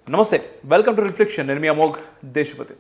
నమస్తే welcome to reflection నేను మీ అమోఘ్ దేశపతి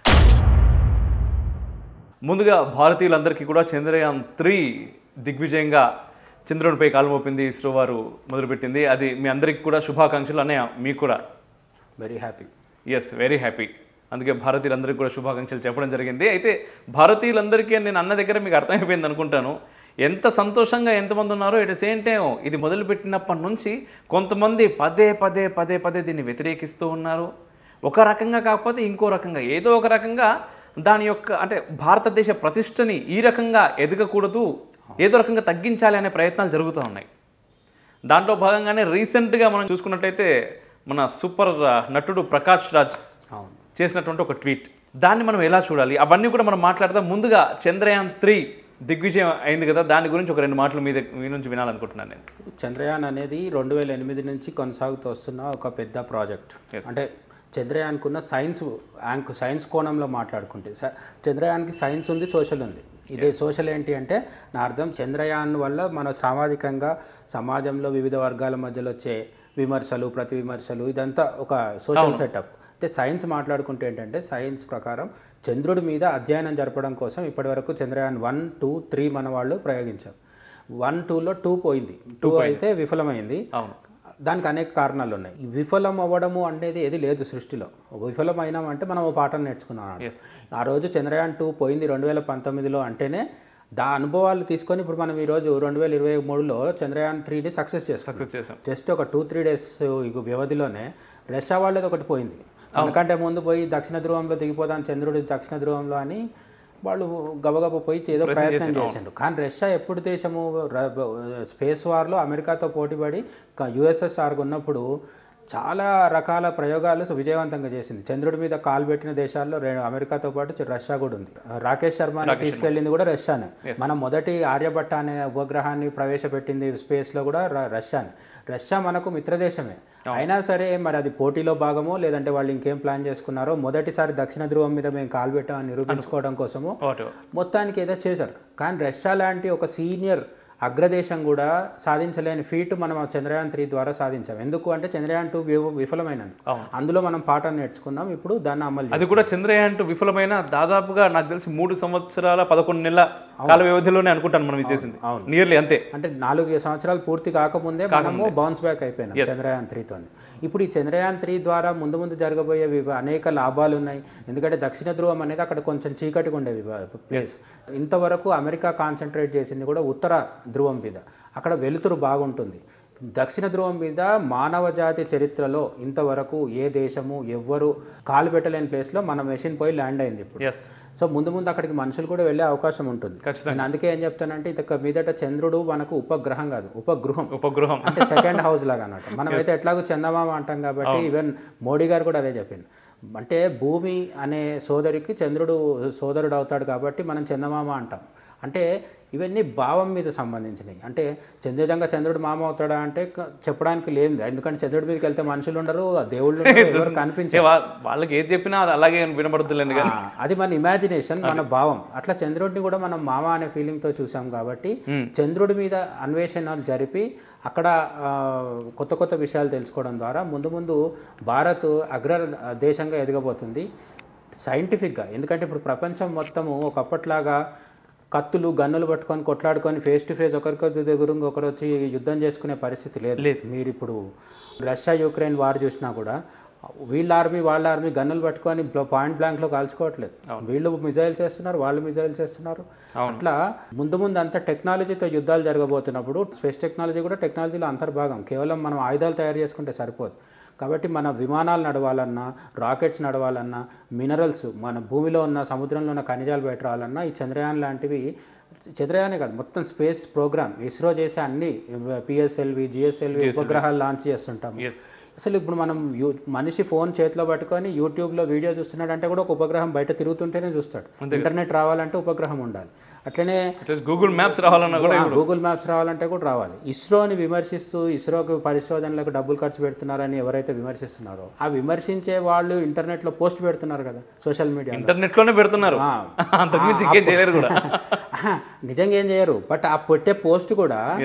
ముందుగా భారతీయులందరికీ కూడా చంద్రయాన్ త్రీ దిగ్విజయంగా చంద్రునిపై కాలు మోపింది ఇస్రో వారు మొదలుపెట్టింది అది మీ అందరికీ కూడా శుభాకాంక్షలు అనే మీకు కూడా very happy yes very happy అందుకే భారతీయులందరికీ కూడా శుభాకాంక్షలు చెప్పడం జరిగింది అయితే భారతీయులందరికీ నేను అన్న దగ్గర మీకు అర్థమైపోయింది అనుకుంటాను ఎంత సంతోషంగా ఎంతమంది ఉన్నారో ఇట్ సేమ్ టైం ఇది మొదలుపెట్టినప్పటి నుంచి కొంతమంది పదే పదే పదే పదే దీన్ని వ్యతిరేకిస్తూ ఉన్నారు ఒక రకంగా కాకపోతే ఇంకో రకంగా ఏదో ఒక రకంగా దాని యొక్క అంటే భారతదేశ ప్రతిష్టని ఈ రకంగా ఎదగకూడదు ఏదో రకంగా తగ్గించాలి అనే ప్రయత్నాలు జరుగుతూ ఉన్నాయి దాంట్లో భాగంగానే రీసెంట్గా మనం చూసుకున్నట్టయితే మన సూపర్ ఆ, నటుడు ప్రకాష్ రాజ్ అవును చేసినటువంటి ఒక ట్వీట్ దాన్ని మనం ఎలా చూడాలి అవన్నీ కూడా మనం మాట్లాడదాం ముందుగా చంద్రయాన్ త్రీ దిగ్విజయం అయింది కదా దాని గురించి ఒక రెండు మాటలు మీ దగ్గ- మీ నుంచి వినాలనుకుంటున్నాను నేను చంద్రయాన్ అనేది రెండు వేల ఎనిమిది నుంచి కొనసాగుతూ వస్తున్న ఒక పెద్ద ప్రాజెక్ట్ Yes. అంటే చంద్రయాన్కున్న సైన్స్ యాంక్ సైన్స్ కోణంలో మాట్లాడుకుంటే స- చంద్రయాన్కి సైన్స్ ఉంది సోషల్ ఉంది ఇదే సోషల్ ఏంటి అంటే నా అర్థం చంద్రయాన్ వల్ల మన సామాజికంగా సమాజంలో వివిధ వర్గాల మధ్యలో వచ్చే విమర్శలు ప్రతి విమర్శలు ఇదంతా ఒక సోషల్ సెటప్ అయితే సైన్స్ మాట్లాడుకుంటే ఏంటంటే సైన్స్ ప్రకారం చంద్రుడి మీద అధ్యయనం జరపడం కోసం ఇప్పటివరకు చంద్రయాన్ వన్ టూ త్రీ మన వాళ్ళు ప్రయోగించారు వన్ టూలో టూ పోయింది టూ అయితే విఫలమైంది అవును దానికి అనేక కారణాలు ఉన్నాయి ఈ విఫలం అవ్వడము అనేది ఏది లేదు సృష్టిలో విఫలమైనాం అంటే మనం ఓ పాఠం నేర్చుకున్నాం అన్నమాట. ఎస్ ఆ రోజు చంద్రయాన్ టూ పోయింది రెండు వేల పంతొమ్మిదిలో అంటేనే దా అనుభవాలు తీసుకొని ఇప్పుడు మనం ఈరోజు రెండు వేల ఇరవై మూడులో చంద్రయాన్ త్రీని సక్సెస్ చేస్తాం సక్సెస్ చేసాం జస్ట్ ఒక టూ త్రీ డేస్ వ్యవధిలోనే రష్యా వాళ్ళది ఒకటి పోయింది ఎందుకంటే ముందు పోయి దక్షిణ ధ్రువంలో దిగిపోదాం చంద్రుడి దక్షిణ ధ్రువంలో అని వాళ్ళు గబగబ పోయి ఏదో ప్రయత్నం చేసిండు కానీ రష్యా ఎప్పుడు దేశము ర- స్పేస్ వార్లో అమెరికాతో పోటీపడి యుఎస్ఎస్ఆర్ ఉన్నప్పుడు చాలా రకాల ప్రయోగాలు విజయవంతంగా చేసింది చంద్రుడి మీద కాలు పెట్టిన దేశాల్లో రెండు అమెరికాతో పాటు చి- రష్యా కూడా ఉంది రాకేష్ శర్మ తీసుకెళ్ళింది కూడా రష్యానే మన మొదటి ఆర్యభట్ట అనే ఉపగ్రహాన్ని ప్రవేశపెట్టింది స్పేస్లో కూడా ర- రష్యానే రష్యా మనకు మిత్రదేశమే అయినా సరే మరి అది పోటీలో భాగమో లేదంటే వాళ్ళు ఇంకేం ప్లాన్ చేసుకున్నారో మొదటిసారి దక్షిణ ధ్రువం మీద మేము కాలు పెట్టామని నిరూపించుకోవడం కోసము వాట్ మొత్తానికి ఏదో చేశారు కానీ రష్యా లాంటి ఒక సీనియర్ అగ్రదేశం కూడా సాధించలేని ఫీట్ మనం ఆ చంద్రయాన్ త్రీ ద్వారా సాధించాం ఎందుకు అంటే చంద్రయాన్ టూ విఫలమైనది అందులో మనం పాఠం నేర్చుకున్నాం ఇప్పుడు దాన్ని అమలు చేస్తాం. అది కూడా చంద్రయాన్ టూ విఫలమైన దాదాపుగా నాకు తెలిసి మూడు సంవత్సరాల పదకొండు నెలల కాల వ్యవధిలోనే అనుకుంటాను మనం ఇది చేసింది నియర్లీ అంతే అంటే నాలుగు సంవత్సరాలు పూర్తి కాకముందే మనము బౌన్స్ బ్యాక్ అయిపోయినాం చంద్రయాన్ త్రీతో ఇప్పుడు ఈ చంద్రయాన్ త్రీ ద్వారా ముందు ముందు జరగబోయే వివ- అనేక లాభాలు ఉన్నాయి ఎందుకంటే దక్షిణ ధ్రువం అనేది అక్కడ కొంచెం చీకటిగా ఉండే ప్లేస్ ఇంతవరకు అమెరికా కాన్సన్ట్రేట్ చేసింది కూడా ఉత్తర ధ్రువం మీద అక్కడ వెలుతురు బాగుంటుంది దక్షిణ ధ్రువం మీద మానవ జాతి చరిత్రలో ఇంతవరకు ఏ దేశము ఎవ్వరు కాలు పెట్టలేని ప్లేస్లో మన మెషిన్ పోయి ల్యాండ్ అయింది ఇప్పుడు ఎస్ సో ముందు ముందు అక్కడికి మనుషులు కూడా వెళ్ళే అవకాశం ఉంటుంది ఖచ్చితంగా. నేను అందుకే ఏం చెప్తానంటే ఇక మీదట చంద్రుడు మనకు ఉపగ్రహం కాదు ఉపగృహం ఉపగ్రహం అంటే సెకండ్ హౌస్ లాగా అన్నమాట మనం అయితే ఎట్లాగో చందమామ అంటాం కాబట్టి ఈవెన్ మోడీ గారు కూడా అదే చెప్పింది అంటే భూమి అనే సోదరికి చంద్రుడు సోదరుడు అవుతాడు కాబట్టి మనం చందమామ అంటాం అంటే ఇవన్నీ భావం మీద సంబంధించినవి అంటే చంద్రజంగా చంద్రుడు మామ అవుతాడా అంటే క- చెప్పడానికి లేదు ఎందుకంటే చంద్రుడి మీదకి వెళ్తే మనుషులు ఉండరు ఆ దేవుళ్ళు ఉండరు, ఎవరు కనిపించరు ఏ వా- వాళ్ళకి ఏది చెప్పినా అది అలాగే వినబడుతుందండి కానీ ఆ, అది మన ఇమాజినేషన్ మన భావం అట్లా చంద్రుడిని కూడా మనం మామ అనే ఫీలింగ్తో చూసాం కాబట్టి చంద్రుడి మీద అన్వేషణలు జరిపి అక్కడ ఆ, కొత్త కొత్త విషయాలు తెలుసుకోవడం ద్వారా ముందు ముందు భారత్ అగ్ర దేశంగా ఎదగబోతుంది సైంటిఫిక్గా ఎందుకంటే ఇప్పుడు ప్రపంచం మొత్తము ఒకప్పట్లాగా కత్తులు గన్నులు పట్టుకొని కొట్లాడుకొని ఫేస్ టు ఫేస్ ఒకరికొకరి దగ్గర ఒకరు వచ్చి యుద్ధం చేసుకునే పరిస్థితి లేదు మీరు ఇప్పుడు రష్యా యుక్రెయిన్ వార్ చూసినా కూడా వీళ్ళ ఆర్మీ వాళ్ళ ఆర్మీ గన్నులు పట్టుకొని బ్ల- పాయింట్ బ్లాంక్లో కాల్చుకోవట్లేదు వీళ్ళు మిజైల్స్ చేస్తున్నారు వాళ్ళు మిజైల్స్ చేస్తున్నారు అట్లా ముందు ముందు అంత టెక్నాలజీతో యుద్ధాలు జరగబోతున్నప్పుడు స్పేస్ టెక్నాలజీ కూడా టెక్నాలజీలో అంతర్భాగం కేవలం మనం ఆయుధాలు తయారు చేసుకుంటే సరిపోదు కాబట్టి మన విమానాలు నడవాలన్నా రాకెట్స్ నడవాలన్నా మినరల్స్ మన భూమిలో ఉన్న సముద్రంలో ఉన్న ఖనిజాలు బయట రావాలన్నా ఈ చంద్రయాన్ లాంటివి చంద్రయానే కాదు మొత్తం స్పేస్ ప్రోగ్రామ్ ఇస్రో చేసే అన్ని పిఎస్ఎల్వి జిఎస్ఎల్వి ఉపగ్రహాలు లాంచ్ చేస్తుంటాం ఎస్ అసలు ఇప్పుడు మనం యూ మనిషి ఫోన్ చేతిలో పట్టుకొని యూట్యూబ్లో వీడియో చూస్తున్నాడు అంటే కూడా ఒక ఉపగ్రహం బయట తిరుగుతుంటేనే చూస్తాడు ఇంటర్నెట్ రావాలంటే ఉపగ్రహం ఉండాలి అట్లనే గూగుల్ మ్యాప్స్ రావాలన్నా కూడా గూగుల్ మ్యాప్స్ రావాలంటే కూడా రావాలి ఇస్రోని విమర్శిస్తూ ఇస్రోకి పరిశోధనలకు డబ్బులు ఖర్చు పెడుతున్నారని ఎవరైతే విమర్శిస్తున్నారో ఆ విమర్శించే వాళ్ళు ఇంటర్నెట్లో పోస్ట్ పెడుతున్నారు కదా సోషల్ మీడియా ఇంటర్నెట్ లోనే పెడుతున్నారు అంతకుమించి ఇంకేం చేయలేరు కూడా నిజంగా ఏం చేయరు బట్ ఆ పెట్టే పోస్ట్ కూడా ఎస్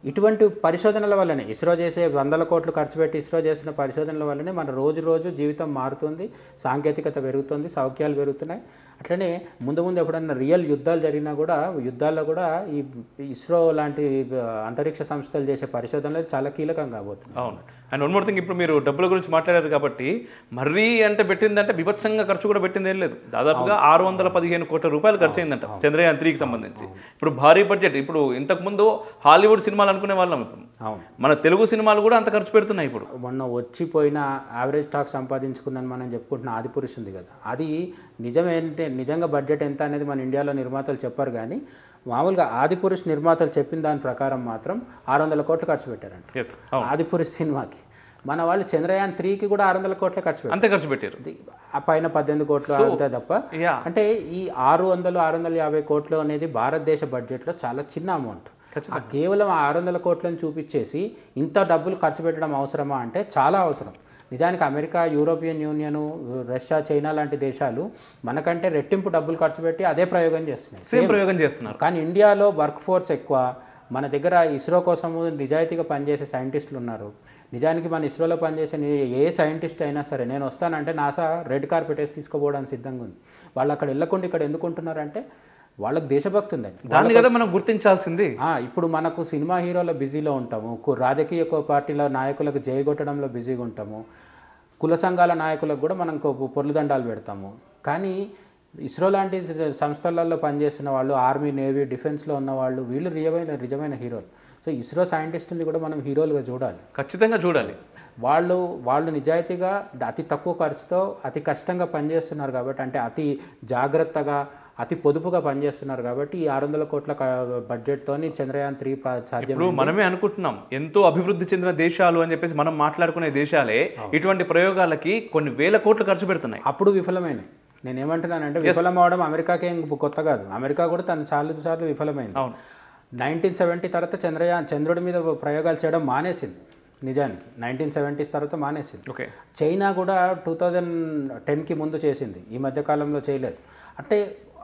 ఇటువంటి పరిశోధనల వల్లనే ఇస్రో చేసే వందల కోట్లు ఖర్చు పెట్టి ఇస్రో చేసిన పరిశోధనల వల్లనే మన రోజు రోజు జీవితం మారుతుంది సాంకేతికత పెరుగుతుంది సౌఖ్యాలు పెరుగుతున్నాయి అట్లనే ముందు ముందు ఎప్పుడన్నా రియల్ యుద్ధాలు జరిగినా కూడా యుద్ధాల్లో కూడా ఈ ఇస్రో లాంటి ఆ, అంతరిక్ష సంస్థలు చేసే పరిశోధనలు చాలా కీలకం కాబోతుంది అవును అండ్ వన్ మోర్ థింగ్ ఇప్పుడు మీరు డబ్బుల గురించి మాట్లాడారు కాబట్టి మరీ అంటే పెట్టిందంటే బిభత్సంగా ఖర్చు కూడా పెట్టింది ఏం లేదు దాదాపుగా ఆరు వందల పదిహేను కోట్ల రూపాయలు ఖర్చు అయిందంట చంద్రయాన్ త్రీకి సంబంధించి ఇప్పుడు భారీ బడ్జెట్ ఇప్పుడు ఇంతకుముందు హాలీవుడ్ సినిమాలు అనుకునే వాళ్ళం ఇప్పుడు అవును మన తెలుగు సినిమాలు కూడా అంత ఖర్చు పెడుతున్నాయి ఇప్పుడు మొన్న వచ్చిపోయిన యావరేజ్ స్టాక్ సంపాదించుకుందని మనం చెప్పుకుంటున్న ఆదిపురుష్ ఉంది కదా అది నిజమేంటే నిజంగా బడ్జెట్ ఎంత అనేది మన ఇండియాలో నిర్మాతలు చెప్పారు కానీ మామూలుగా ఆదిపురుష్ నిర్మాతలు చెప్పిన దాని ప్రకారం మాత్రం ఆరు వందల కోట్లు ఖర్చు పెట్టారంట ఎస్ అవును ఆదిపురుష్ సినిమాకి మన వాళ్ళు చంద్రయాన్ త్రీకి కూడా ఆరు వందల కోట్లే ఖర్చు పెట్టారు అంతే ఖర్చు పెట్టారు ఇది ఆ పైన పద్దెనిమిది కోట్లు అంతే తప్ప యా అంటే ఈ ఆరు వందలు ఆరు వందల యాభై కోట్లు అనేది భారతదేశ బడ్జెట్లో చాలా చిన్న అమౌంట్ ఆ కేవలం ఆ ఆరు వందల కోట్లను చూపించేసి ఇంత డబ్బులు ఖర్చు పెట్టడం అవసరమా అంటే చాలా అవసరం నిజానికి America European Union Russia China లాంటి దేశాలు మనకంటే రెట్టింపు డబ్బులు ఖర్చు పెట్టి అదే ప్రయోగం చేస్తున్నాయి సేమ్ ప్రయోగం చేస్తున్నారు కానీ ఇండియాలో వర్క్ ఫోర్స్ ఎక్కువ మన దగ్గర ఇస్రో కోసము నిజాయితీగా పనిచేసే సైంటిస్టులు ఉన్నారు నిజానికి మన ఇస్రోలో పనిచేసే ని- ఏ సైంటిస్ట్ అయినా సరే నేను వస్తానంటే నాసా రెడ్ కార్పెట్ వేసి తీసుకుపోవడానికి సిద్ధంగా ఉంది వాళ్ళు అక్కడ వెళ్ళకుండా ఇక్కడ ఎందుకు ఉంటున్నారంటే వాళ్ళకి దేశభక్తి ఉందండి దాన్ని కదా మనం గుర్తించాల్సింది ఆ, ఇప్పుడు మనకు సినిమా హీరోల బిజీలో ఉంటాము కు- రాజకీయ కో- పార్టీల నాయకులకు జైగొట్టడంలో బిజీగా ఉంటాము కుల సంఘాల నాయకులకు కూడా మనం కొ- పొర్లుదండాలు పెడతాము కానీ ఇస్రో లాంటి సంస్థలలో పనిచేస్తున్న వాళ్ళు ఆర్మీ నేవీ డిఫెన్స్లో ఉన్న వాళ్ళు వీళ్ళు నిజమైన నిజమైన హీరోలు సో ఇస్రో సైంటిస్టుల్ని కూడా మనం హీరోలుగా చూడాలి ఖచ్చితంగా చూడాలి వాళ్ళు వాళ్ళు నిజాయితీగా అతి తక్కువ ఖర్చుతో అతి కష్టంగా పనిచేస్తున్నారు కాబట్టి అంటే అతి జాగ్రత్తగా అతి పొదుపుగా పనిచేస్తున్నారు కాబట్టి ఈ ఆరు వందల కోట్ల క- బడ్జెట్తోని చంద్రయాన్ త్రీ ప్ర- సాధ్యం ఇప్పుడు మనమే అనుకుంటున్నాం ఎంతో అభివృద్ధి చెందిన దేశాలు అని చెప్పేసి మనం మాట్లాడుకునే దేశాలే ఇటువంటి ప్రయోగాలకి కొన్ని వేల కోట్లు ఖర్చు పెడుతున్నాయి అప్పుడు విఫలమైనాయి నేను ఏమంటున్నానంటే విఫలం అవడం అమెరికాకి ఏం కొత్త కాదు అమెరికా కూడా తను చాలా సార్లు విఫలమైంది అవును నైన్టీన్ సెవెంటీ తర్వాత చంద్రయాన్ చంద్రుడి మీద ప్రయోగాలు చేయడం మానేసింది నిజానికి నైన్టీన్ సెవెంటీస్ తర్వాత మానేసింది ఓకే చైనా కూడా టూ థౌజండ్ టెన్కి ముందు చేసింది ఈ మధ్యకాలంలో చేయలేదు అంటే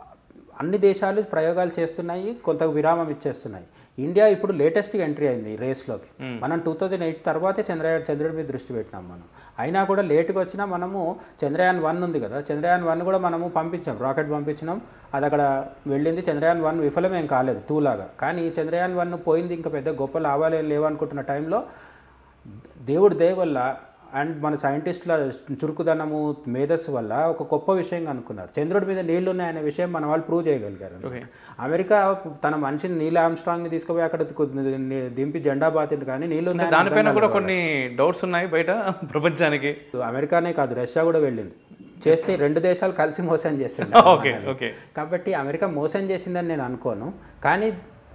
అన్ని దేశాలు ప్రయోగాలు చేస్తున్నాయి కొంత విరామం ఇచ్చేస్తున్నాయి ఇండియా ఇప్పుడు లేటెస్ట్గా ఎంట్రీ అయింది ఈ రేస్లోకి మనం టూ థౌజండ్ ఎయిట్ తర్వాతే చంద్రయాన్ చంద్రుడి మీద దృష్టి పెట్టినాం మనం అయినా కూడా లేట్గా వచ్చినా మనము చంద్రయాన్ వన్ ఉంది కదా చంద్రయాన్ వన్ కూడా మనము పంపించాం రాకెట్ పంపించినాం అది అక్కడ వెళ్ళింది చంద్రయాన్ వన్ విఫలమేం కాలేదు టూ లాగా కానీ చంద్రయాన్ వన్ పోయింది ఇంకా పెద్ద గొప్ప లాభాలు ఏం లేవనుకుంటున్న టైంలో దేవుడి దయ వల్ల అండ్ మన సైంటిస్టుల చురుకుదనము మేధస్సు వల్ల ఒక గొప్ప విషయం అనుకున్నారు చంద్రుడి మీద నీళ్లు ఉన్నాయనే విషయం మన వాళ్ళు ప్రూవ్ చేయగలిగారు ఓకే అమెరికా తన మనిషిని నీల్ ఆమ్స్ట్రాంగ్ని తీసుకుపోయి అక్కడ కు- దింపి జెండా బాతిండు కానీ నీళ్లు ఉన్నాయని దానిపైన కూడా కొన్ని డౌట్స్ ఉన్నాయి బయట ప్రపంచానికి అమెరికానే కాదు రష్యా కూడా వెళ్ళింది చేస్తే రెండు దేశాలు కలిసి మోసం చేసిండు ఓకే ఓకే కాబట్టి అమెరికా మోసం చేసిందని నేను అనుకోను కానీ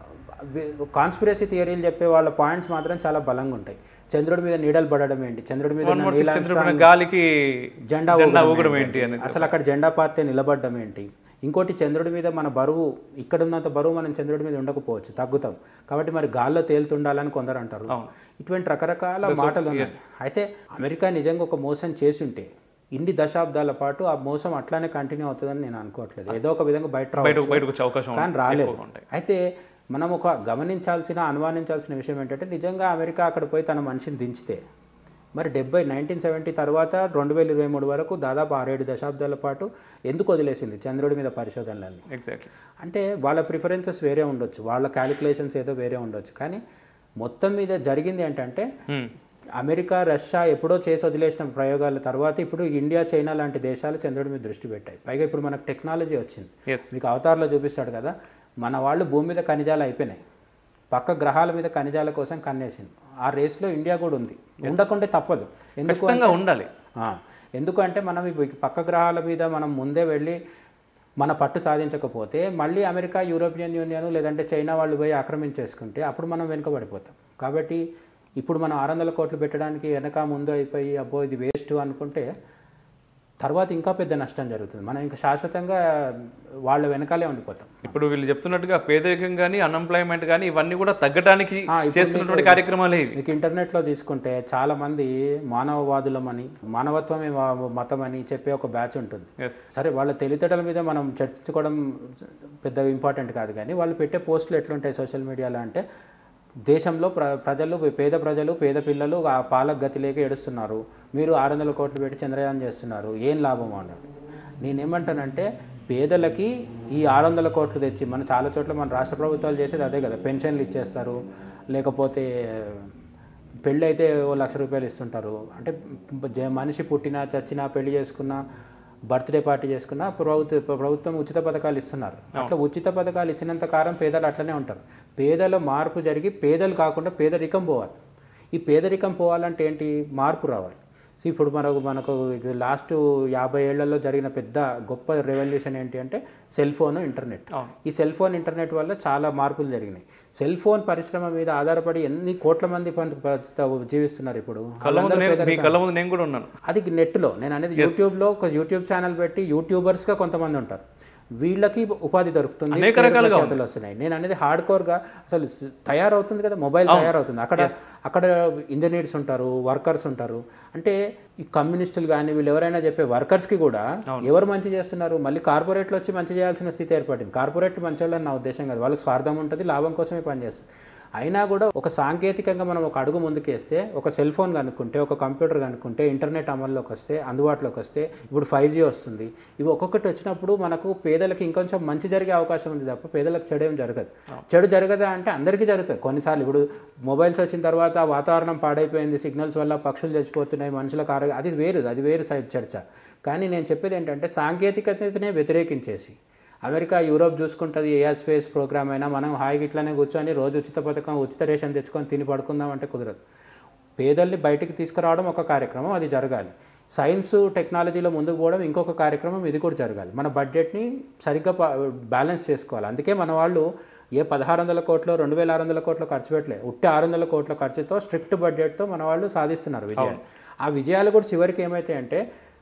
కాన్స్పిరసీ థియరీలు చెప్పే వాళ్ళ పాయింట్స్ మాత్రం చాలా బలంగా ఉంటాయి చంద్రుడి మీద నీడలు పడడం ఏంటి చంద్రుడి మీద ఉన్న నీల చంద్రుడి గాలికి జెండా జెండా ఊగడం ఊగడం ఏంటి? ఏంటి అనేది అసలు అక్కడ జెండా పాతే నిలబడడం ఏంటి ఇంకోటి చంద్రుడి మీద మన బరువు ఇక్కడ ఉన్నంత బరువు మనం చంద్రుడి మీద ఉండకపోవచ్చు తగ్గుతాం కాబట్టి మరి గాల్లో తేలుతుండాలని కొందరు అంటారు అవును. ఇటువంటి రకరకాల మాటలు ఉన్నాయి అయితే అమెరికా నిజంగా ఒక మోసం చేసి ఉంటే ఇన్ని దశాబ్దాల పాటు ఆ మోసం అట్లానే కంటిన్యూ అవుతుందని నేను అనుకోవట్లేదు ఏదో ఒక విధంగా బయట రావచ్చు. బయటకు బయటకు వచ్చే అవకాశం కానీ రాలేదు ఎక్కువగా ఉంటాయి అయితే మనం ఒక గమనించాల్సిన అనుమానించాల్సిన విషయం ఏంటంటే నిజంగా అమెరికా అక్కడ పోయి తన మనిషిని దించితే మరి డెబ్బై నైన్టీన్ సెవెంటీ తర్వాత రెండు వేల ఇరవై మూడు వరకు దాదాపు ఆరేడు దశాబ్దాల పాటు ఎందుకు వదిలేసింది చంద్రుడి మీద పరిశోధనలన్నీ ఎగ్జాక్ట్లీ అంటే వాళ్ళ ప్రిఫరెన్సెస్ వేరే ఉండొచ్చు వాళ్ళ క్యాలిక్యులేషన్స్ ఏదో వేరే ఉండొచ్చు కానీ మొత్తం మీద జరిగింది ఏంటంటే అమెరికా రష్యా ఎప్పుడో చేసి వదిలేసిన ప్రయోగాల తర్వాత ఇప్పుడు ఇండియా చైనా లాంటి దేశాలు చంద్రుడి మీద దృష్టి పెట్టాయి పైగా ఇప్పుడు మనకు టెక్నాలజీ వచ్చింది ఎస్ మీకు అవతారంలో చూపిస్తాడు కదా మన వాళ్ళు భూమి మీద ఖనిజాలు అయిపోయినాయి పక్క గ్రహాల మీద ఖనిజాల కోసం కన్నేసింది ఆ రేస్లో ఇండియా కూడా ఉంది ఉండకుంటే తప్పదు ఎందుకు ఖచ్చితంగా ఉండాలి ఆ, ఎందుకంటే మనం ఇప్పుడు ఈ పక్క గ్రహాల మీద మనం ముందే వెళ్ళి మన పట్టు సాధించకపోతే మళ్ళీ అమెరికా యూరోపియన్ యూనియన్ లేదంటే చైనా వాళ్ళు పోయి ఆక్రమించేసుకుంటే అప్పుడు మనం వెనుకబడిపోతాం కాబట్టి ఇప్పుడు మనం ఆరు వందల కోట్లు పెట్టడానికి వెనక ముందు అయిపోయి అబ్బో ఇది వేస్ట్ అనుకుంటే తర్వాత ఇంకా పెద్ద నష్టం జరుగుతుంది మనం ఇంకా శాశ్వతంగా వాళ్ళ వెనకాలే ఉండిపోతాం ఇప్పుడు వీళ్ళు చెప్తున్నట్టుగా పేదరికం కానీ అన్ఎంప్లాయ్మెంట్ కానీ ఇవన్నీ కూడా తగ్గడానికి ఆ, ఇప్పుడు చేస్తున్నటువంటి కార్యక్రమాలే ఇవి మీకు ఇంటర్నెట్లో తీసుకుంటే చాలామంది మానవవాదులమని మానవత్వమే మా- మతం అని చెప్పే ఒక బ్యాచ్ ఉంటుంది ఎస్ సరే వాళ్ళ తెలివితేటల మీద మనం చర్చించుకోవడం పెద్ద ఇంపార్టెంట్ కాదు కానీ వాళ్ళు పెట్టే పోస్టులు ఎట్లుంటాయి సోషల్ మీడియాలో అంటే దేశంలో ప్ర ప్రజలు పేద ప్రజలు పేద పిల్లలు ఆ పాలకు గతి లేక ఏడుస్తున్నారు మీరు ఆరు వందల కోట్లు పెట్టి చంద్రయాన్ చేస్తున్నారు ఏం లాభం అన్నాడు నేనేమంటానంటే పేదలకి ఈ ఆరు వందల కోట్లు తెచ్చి మన చాలా చోట్ల మన రాష్ట్ర ప్రభుత్వాలు చేసేది అదే కదా పెన్షన్లు ఇచ్చేస్తారు లేకపోతే పెళ్ళి అయితే ఓ లక్ష రూపాయలు ఇస్తుంటారు అంటే జ- మనిషి పుట్టినా చచ్చినా పెళ్లి చేసుకున్నా బర్త్డే పార్టీ చేసుకున్నా ప్రభుత్వ ప్రభుత్వం ఉచిత పథకాలు ఇస్తున్నారు అట్లా ఉచిత పథకాలు ఇచ్చినంత కాలం పేదలు అట్లనే ఉంటారు పేదల మార్పు జరిగి పేదలు కాకుండా పేదరికం పోవాలి ఈ పేదరికం పోవాలంటే ఏంటి మార్పు రావాలి సో ఇప్పుడు మనకు మనకు లాస్ట్ యాభై ఏళ్లలో జరిగిన పెద్ద గొప్ప రెవల్యూషన్ ఏంటి అంటే సెల్ ఫోన్ ఇంటర్నెట్ అవును. ఈ సెల్ ఫోన్ ఇంటర్నెట్ వల్ల చాలా మార్పులు జరిగినాయి సెల్ ఫోన్ పరిశ్రమ మీద ఆధారపడి ఎన్ని కోట్ల మంది పం- ప- జీవిస్తున్నారు ఇప్పుడు కళ్ళ ముందు వాళ్ళందరూ నేను మీ కళ్ళ ముందు నేను కూడా ఉన్నాను అది నెట్లో నేను అనేది యూట్యూబ్లో ఒక యూట్యూబ్ ఛానల్ పెట్టి యూట్యూబర్స్గా కొంతమంది ఉంటారు వీళ్ళకి ఉపాధి దొరుకుతుంది అనేక పేరు రకాలుగా ప్రఖ్యాతులు వస్తున్నాయి నేను అనేది హార్డ్ కోర్గా అసలు స్- తయారవుతుంది కదా మొబైల్ తయారవుతుంది అక్కడ అక్కడ ఇంజనీర్స్ ఉంటారు వర్కర్స్ ఉంటారు అంటే ఈ కమ్యూనిస్టులు కానీ వీళ్ళు ఎవరైనా చెప్పే వర్కర్స్కి కూడా ఎవరు మంచి చేస్తున్నారు మళ్ళీ కార్పొరేట్లు వచ్చి మంచి చేయాల్సిన స్థితి ఏర్పడింది కార్పొరేట్లు మంచి వాళ్ళని నా ఉద్దేశం కాదు వాళ్ళకి స్వార్థం ఉంటుంది లాభం కోసమే పనిచేస్తుంది అయినా కూడా ఒక సాంకేతికంగా మనం ఒక అడుగు ముందుకేస్తే ఒక సెల్ ఫోన్ కనుక్కుంటే ఒక కంప్యూటర్ కనుక్కుంటే ఇంటర్నెట్ అమల్లోకి వస్తే అందుబాటులోకి వస్తే ఇప్పుడు ఫైవ్ జీ వస్తుంది ఇవి ఒక్కొక్కటి వచ్చినప్పుడు మనకు పేదలకు ఇంకొంచెం మంచి జరిగే అవకాశం ఉంది తప్ప పేదలకు చెడు ఏం జరగదు చెడు జరగదా అంటే అందరికీ జరుగుతుంది కొన్నిసార్లు ఇప్పుడు మొబైల్స్ వచ్చిన తర్వాత వాతావరణం పాడైపోయింది సిగ్నల్స్ వల్ల పక్షులు చచ్చిపోతున్నాయి మనుషులకు ఆరోగ్యం అది వేరు అది వేరు సైడ్ చర్చ కానీ నేను చెప్పేది ఏంటంటే సాంకేతికతనే వ్యతిరేకించేసి అమెరికా యూరోప్ చూసుకుంటుంది ఎయిర్ స్పేస్ ప్రోగ్రామ్ అయినా మనం హాయిగా ఇట్లానే కూర్చొని రోజు ఉచిత పథకం ఉచిత రేషన్ తెచ్చుకొని తిని పడుకుందాం అంటే కుదరదు పేదల్ని బయటికి తీసుకురావడం ఒక కార్యక్రమం అది జరగాలి సైన్స్ టెక్నాలజీలో ముందుకు పోవడం ఇంకొక కార్యక్రమం ఇది కూడా జరగాలి మన బడ్జెట్ని సరిగ్గా ప- బ్యాలెన్స్ చేసుకోవాలి అందుకే మన వాళ్ళు ఏ పదహారు వందల కోట్లు రెండు వేల ఆరు వందల కోట్లు ఖర్చు పెట్టలేదు ఉట్టి ఆరు వందల కోట్ల ఖర్చుతో స్ట్రిక్ట్ బడ్జెట్తో మన వాళ్ళు సాధిస్తున్నారు విజయాలు ఆ విజయాలు కూడా చివరికి ఏమైతాయంటే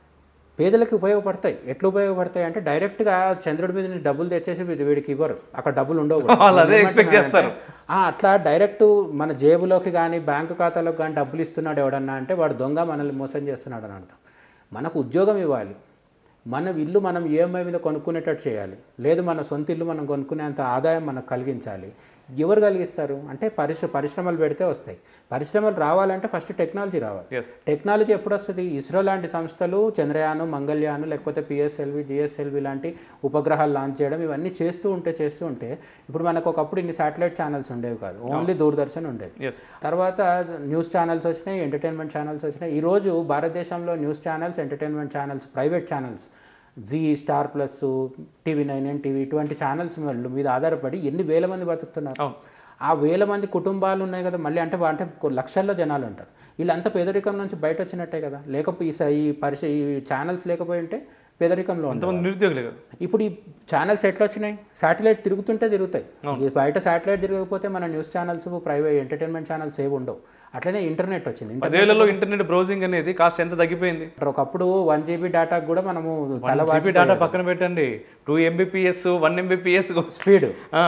పేదలకు ఉపయోగపడతాయి ఎట్లా ఉపయోగపడతాయి అంటే డైరెక్ట్గా చంద్రుడి మీద నుంచి డబ్బులు తెచ్చేసి వీడి- వీడికి ఇవ్వరు అక్కడ డబ్బులు ఉండవు కూడా. వాళ్ళు అదే expect ఏమంటున్నారంటే, ఆ, అట్లా డైరెక్ట్ మన జేబులోకి కానీ బ్యాంకు ఖాతాలోకి కానీ డబ్బులు ఇస్తున్నాడు ఎవడన్నా అంటే వాడు దొంగ మనల్ని మోసం చేస్తున్నాడు అని అర్థం మనకు ఉద్యోగం ఇవ్వాలి మన ఇల్లు మనం ఈఎంఐ మీద కొనుక్కునేటట్టు చేయాలి లేదు మన సొంత ఇల్లు మనం కొనుక్కునేంత ఆదాయం మనకు కలిగించాలి ఎవరు కలిగిస్తారు అంటే పరిశ్ర పరిశ్రమలు పెడితే వస్తాయి పరిశ్రమలు రావాలంటే ఫస్ట్ టెక్నాలజీ రావాలి ఎస్ టెక్నాలజీ ఎప్పుడు వస్తుంది ఇస్రో లాంటి సంస్థలు చంద్రయాను మంగళయాను లేకపోతే పిఎస్ఎల్వి జిఎస్ఎల్వి లాంటి ఉపగ్రహాలు లాంచ్ చేయడం ఇవన్నీ చేస్తూ ఉంటే చేస్తూ ఉంటే ఇప్పుడు మనకు ఒకప్పుడు ఇన్ని శాటిలైట్ ఛానల్స్ ఉండేవి కాదు ఓన్లీ దూరదర్శన్ ఉండేది ఎస్ తర్వాత న్యూస్ ఛానల్స్ వచ్చినాయి ఎంటర్టైన్మెంట్ ఛానల్స్ వచ్చినాయి ఈరోజు భారతదేశంలో news channels entertainment channels private channels Zee star plus TV nine N TV ఇటువంటి ఛానల్స్ మీద ఆధారపడి ఎన్ని వేల మంది బతుకుతున్నారు అవును ఆ వేల మంది కుటుంబాలు ఉన్నాయి కదా మళ్ళీ అంటే వా- అంటే కొ- లక్షల్లో జనాలు ఉంటారు వీళ్ళంతా పేదరికం నుంచి బయట వచ్చినట్టే కదా లేకపోతే ఈ స- ఈ పరిశ ఈ ఛానల్స్ లేకపోయి ఉంటే పేదరికంలో ఉంటారు కొంతమంది నిరుద్యోగులే కదా ఇప్పుడు ఈ ఛానల్స్ ఎట్లా వచ్చినాయి శాటిలైట్ తిరుగుతుంటే తిరుగుతాయి ఈ బయట శాటిలైట్ తిరగకపోతే మన news channels private entertainment channels ఏవి ఉండవు అట్లనే ఇంటర్నెట్ వచ్చింది ఇంటర్ పదేళ్లలో ఇంటర్నెట్ బ్రౌజింగ్ అనేది కాస్ట్ ఎంత తగ్గిపోయింది ఒకప్పుడు వన్ జీబీ డేటాకు కూడా మనము తల జీబీ డేటా పక్కన పెట్టండి two MBPS one MBPS speed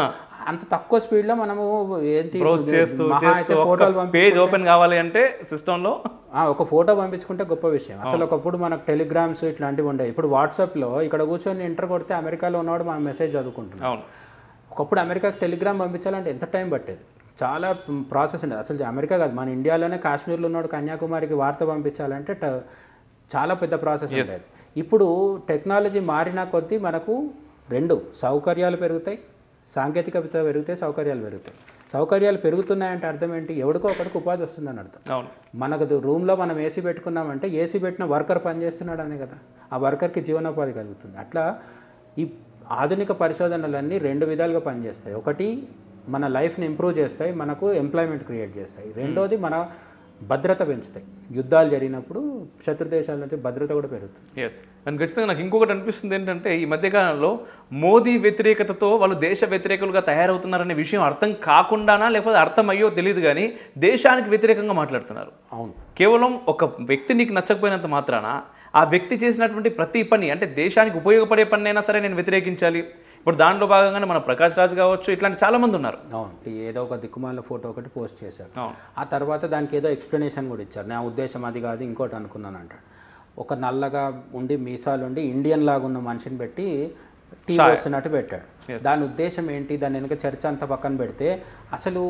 అంత తక్కువ స్పీడ్లో మనము ఏంటి బ్రౌజ్ చేస్తూ మహా అయితే చేస్తూ ఫోటోలు పంపి పేజ్ ఓపెన్ కావాలి అంటే సిస్టంలో ఆ, ఒక ఫోటో పంపించుకుంటే గొప్ప విషయం అసలు ఒకప్పుడు మనకు టెలిగ్రామ్స్ ఇట్లాంటివి ఉండేవి ఇప్పుడు వాట్సాప్లో ఇక్కడ కూర్చొని ఇంటర్ కొడితే అమెరికాలో ఉన్నవాడు మనం మెసేజ్ చదువుకుంటున్నాం అవును ఒకప్పుడు అమెరికాకి టెలిగ్రామ్ పంపించాలంటే ఎంత టైం పట్టేది చాలా ప్రాసెస్ ఉండేది అసలు అమెరికా కాదు మన ఇండియాలోనే కాశ్మీర్లో ఉన్నాడు కన్యాకుమారికి వార్త పంపించాలంటే ట- చాలా పెద్ద ప్రాసెస్ ఉండేది ఇప్పుడు టెక్నాలజీ మారిన కొద్దీ మనకు రెండు సౌకర్యాలు పెరుగుతాయి సాంకేతికత పెరిగితే సౌకర్యాలు పెరుగుతాయి సౌకర్యాలు పెరుగుతున్నాయంటే అర్థం ఏంటి ఎవడికో ఒకడికి ఉపాధి వస్తుందని అర్థం అవును మనకు రూమ్లో మనం ఏసీ పెట్టుకున్నామంటే ఏసీ పెట్టిన వర్కర్ పనిచేస్తున్నాడు అనే కదా ఆ వర్కర్కి జీవనోపాధి కలుగుతుంది అట్లా ఈ ఆధునిక పరిశోధనలన్నీ రెండు విధాలుగా పనిచేస్తాయి ఒకటి మన లైఫ్ని ఇంప్రూవ్ చేస్తాయి మనకు ఎంప్లాయ్మెంట్ క్రియేట్ చేస్తాయి రెండోది మన భద్రత పెంచుతాయి యుద్ధాలు జరిగినప్పుడు శత్రు దేశాల నుంచి భద్రత కూడా పెరుగుతుంది ఎస్ అండ్ ఖచ్చితంగా నాకు ఇంకొకటి అనిపిస్తుంది ఏంటంటే ఈ మధ్యకాలంలో మోదీ వ్యతిరేకతతో వాళ్ళు దేశ వ్యతిరేకులుగా తయారవుతున్నారనే విషయం అర్థం కాకుండానా లేకపోతే అర్థం అయ్యో తెలియదు కానీ దేశానికి వ్యతిరేకంగా మాట్లాడుతున్నారు అవును కేవలం ఒక వ్యక్తి నీకు నచ్చకపోయినంత మాత్రాన ఆ వ్యక్తి చేసినటువంటి ప్రతి పని అంటే దేశానికి ఉపయోగపడే పని అయినా సరే నేను వ్యతిరేకించాలి ఇప్పుడు దాంట్లో భాగంగానే మన ప్రకాష్ రాజ్ కావచ్చు ఇట్లాంటి చాలా మంది ఉన్నారు అవును ఏదో ఒక దిక్కుమాల ఫోటో ఒకటి పోస్ట్ చేశారు అవును ఆ తర్వాత దానికి ఏదో ఎక్స్ప్లెనేషన్ కూడా ఇచ్చారు నా ఉద్దేశం అది కాదు ఇంకోటి అనుకున్నాను అంటాడు ఒక నల్లగా ఉండి మీసాలు ఉండి ఇండియన్ లాగా ఉన్న మనిషిని పెట్టి టీ వస్తున్నట్టు పెట్టాడు దాని ఉద్దేశం ఏంటి దాని వెనుక చర్చ అంతా పక్కన పెడితే అసలు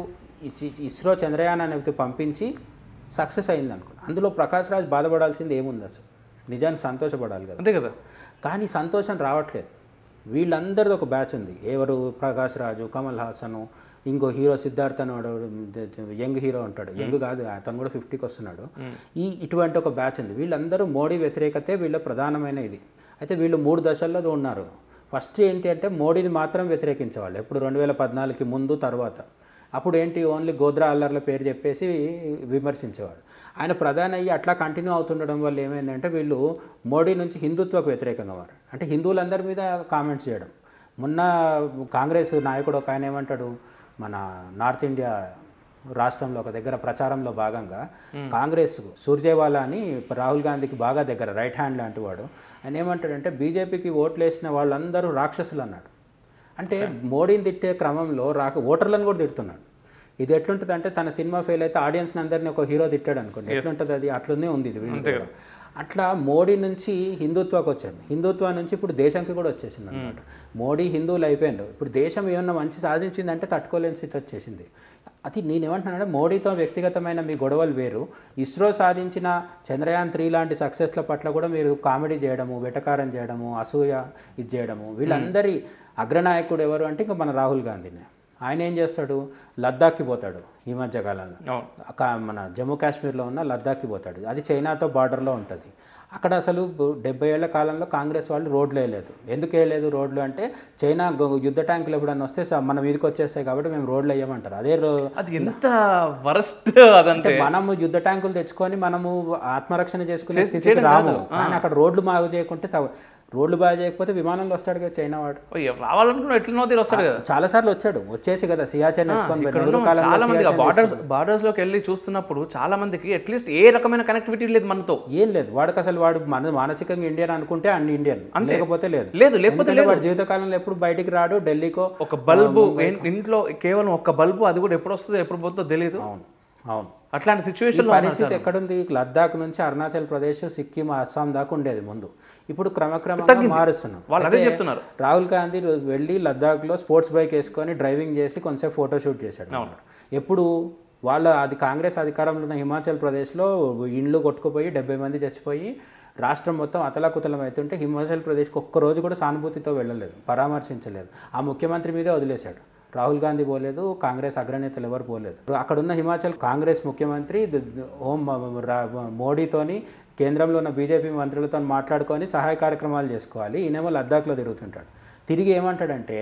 ఇ- ఇస్రో చంద్రయాన్ అనేది పంపించి సక్సెస్ అయింది అనుకో అందులో ప్రకాష్ రాజ్ బాధపడాల్సింది ఏముంది అసలు నిజానికి సంతోషపడాలి కదా అంతే కదా కానీ సంతోషం రావట్లేదు వీళ్ళందరిది ఒక బ్యాచ్ ఉంది ఎవరు ప్రకాష్ రాజు కమల్ హాసన్ ఇంకో హీరో సిద్ధార్థ్ అనేవాడు యంగ్ హీరో ఉంటాడు యంగ్ కాదు అతను కూడా ఫిఫ్టీకి వస్తున్నాడు ఈ ఇటువంటి ఒక బ్యాచ్ ఉంది వీళ్ళందరూ మోడీ వ్యతిరేకతే వీళ్ళ ప్రధానమైన ఇది అయితే వీళ్ళు మూడు దశల్లో ఉన్నారు ఫస్ట్ ఏంటి అంటే మోడీని మాత్రం వ్యతిరేకించేవాళ్ళు ఎప్పుడు రెండు వేల పద్నాలుగుకి ముందు తర్వాత అప్పుడు ఏంటి ఓన్లీ గోద్రా అల్లర్ల పేరు చెప్పేసి విమర్శించేవాడు ఆయన ప్రధాని అయ్యి అట్లా కంటిన్యూ అవుతుండడం వల్ల ఏమైందంటే వీళ్ళు మోడీ నుంచి హిందుత్వకు వ్యతిరేకంగా మారు అంటే హిందువులందరి మీద కామెంట్స్ చేయడం మొన్న కాంగ్రెస్ నాయకుడు ఒక ఆయన ఏమంటాడు మన నార్త్ ఇండియా రాష్ట్రంలో ఒక దగ్గర ప్రచారంలో భాగంగా కాంగ్రెస్ సూర్జేవాలా అని రాహుల్ గాంధీకి బాగా దగ్గర రైట్ హ్యాండ్ లాంటి వాడు ఆయన ఏమంటాడంటే బీజేపీకి ఓట్లు వేసిన వాళ్ళందరూ రాక్షసులు అన్నాడు అంటే మోడీని తిట్టే క్రమంలో రాక ఓటర్లను కూడా తిడుతున్నాడు ఇది ఎట్లుంటుంది అంటే తన సినిమా ఫెయిల్ అయితే ఆడియన్స్ని అందరినీ ఒక హీరో తిట్టాడు అనుకోండి ఎట్లుంటుంది అది అట్లనే ఉంది ఇది వీళ్ళు కూడా. అట్లా మోడీ నుంచి హిందుత్వకు వచ్చాను హిందుత్వ నుంచి ఇప్పుడు దేశంకి కూడా వచ్చేసింది అనమాట మోడీ హిందువులు అయిపోయిండు ఇప్పుడు దేశం ఏమన్నా మంచి సాధించిందంటే తట్టుకోలేని స్థితి వచ్చేసింది అది నేనేమంటున్నానంటే మోడీతో వ్యక్తిగతమైన మీ గొడవలు వేరు ఇస్రో సాధించిన చంద్రయాన్ త్రీ లాంటి సక్సెస్ల పట్ల కూడా మీరు కామెడీ చేయడము వెటకారం చేయడము అసూయ ఇది చేయడము వీళ్ళందరి అగ్రనాయకుడు ఎవరు అంటే ఇంకా మన రాహుల్ గాంధీనే ఆయన ఏం చేస్తాడు లద్దాఖ్కి పోతాడు ఈ మధ్య కాలంలో అవును కా- మన జమ్మూ కాశ్మీర్లో ఉన్న లద్దాఖ్కి పోతాడు అది చైనాతో బార్డర్లో ఉంటుంది అక్కడ అసలు డెబ్బై ఏళ్ల కాలంలో కాంగ్రెస్ వాళ్ళు రోడ్లు వేయలేదు ఎందుకు వేయలేదు రోడ్లు అంటే చైనా గ- యుద్ధ ట్యాంకులు ఎప్పుడన్నా వస్తే స- మన మీదకి వచ్చేస్తాయి కాబట్టి మేము రోడ్లు వేయమంటారు అదే రో అది ఎంత వరస్ట్ అదంటే అంటే మనము యుద్ధ ట్యాంకులు తెచ్చుకొని మనము ఆత్మరక్షణ చేసుకునే స్థితికి రాము కానీ అక్కడ రోడ్లు బాగు చేయకుంటే తవ- రోడ్లు బాగు చేయకపోతే విమానంలో వస్తాడు కదా చైనా వాడు ఓ, ఎ- రావాలనుకున్నా ఎట్లనో తీరు వస్తాడు కదా చాలా సార్లు వచ్చాడు వచ్చేసి కదా సియాచెన్ ఎత్తుకొని పోయి, నెహ్రూ చాలా కాలంలో మంది సియాచెన్ బార్డర్స్ బార్డర్స్ లోకి వెళ్ళి చూస్తున్నప్పుడు చాలా మందికి అట్లీస్ట్ ఏ రకమైన కనెక్టివిటీ లేదు మనతో ఏం లేదు వాడికి అసలు వాడు మన మానసికంగా ఇండియన్ అనుకుంటే అన్ని ఇండియన్ లేకపోతే లేదు లేదు లేకపోతే ఎందుకంటే వాడు జీవితకాలంలో ఎప్పుడు బయటికి రాడు ఢిల్లీకో ఒక బల్బు ఇంట్లో కేవలం ఒక బల్బు అది కూడా ఎప్పుడు వస్తుందో ఎప్పుడు పోతుందో తెలియదు అవును అవును అట్లాంటి ఈ సిచ్యువేషన్ పరిస్థితి ఎక్కడుంది లద్దాఖ్ నుంచి అరుణాచల్ ప్రదేశ్ సిక్కిం అస్సాం దాకా ఉండేది ముందు ఇప్పుడు క్రమక్రమంగా మారుస్తున్నాం వాళ్ళు అదే అయితే చెప్తున్నారు రాహుల్ గాంధీ రో- వెళ్ళి లద్దాఖ్లో స్పోర్ట్స్ బైక్ వేసుకొని డ్రైవింగ్ చేసి కొంచెంసేపు ఫోటో షూట్ చేశాడు అన్నమాట. ఎప్పుడు వాళ్ళ అది కాంగ్రెస్ అధికారంలో ఉన్న హిమాచల్ ప్రదేశ్లో ఇండ్లు కొట్టుకుపోయి డెబ్బై మంది చచ్చిపోయి రాష్ట్రం మొత్తం అతలాకుతలం అవుతుంటే హిమాచల్ ప్రదేశ్కి ఒక్క రోజు కూడా సానుభూతితో వెళ్ళలేదు పరామర్శించలేదు ఆ ముఖ్యమంత్రి మీదే వదిలేశాడు రాహుల్ గాంధీ పోలేదు కాంగ్రెస్ అగ్రనేతలు ఎవరు పోలేదు అక్కడున్న హిమాచల్ కాంగ్రెస్ ముఖ్యమంత్రి ద- ద- ఓం మ- రా- మోడీతోని కేంద్రంలో ఉన్న బీజేపీ మంత్రులతో మాట్లాడుకొని సహాయ కార్యక్రమాలు చేసుకోవాలి ఈయనేమో లద్దాఖ్లో తిరుగుతుంటాడు తిరిగి ఏమంటాడంటే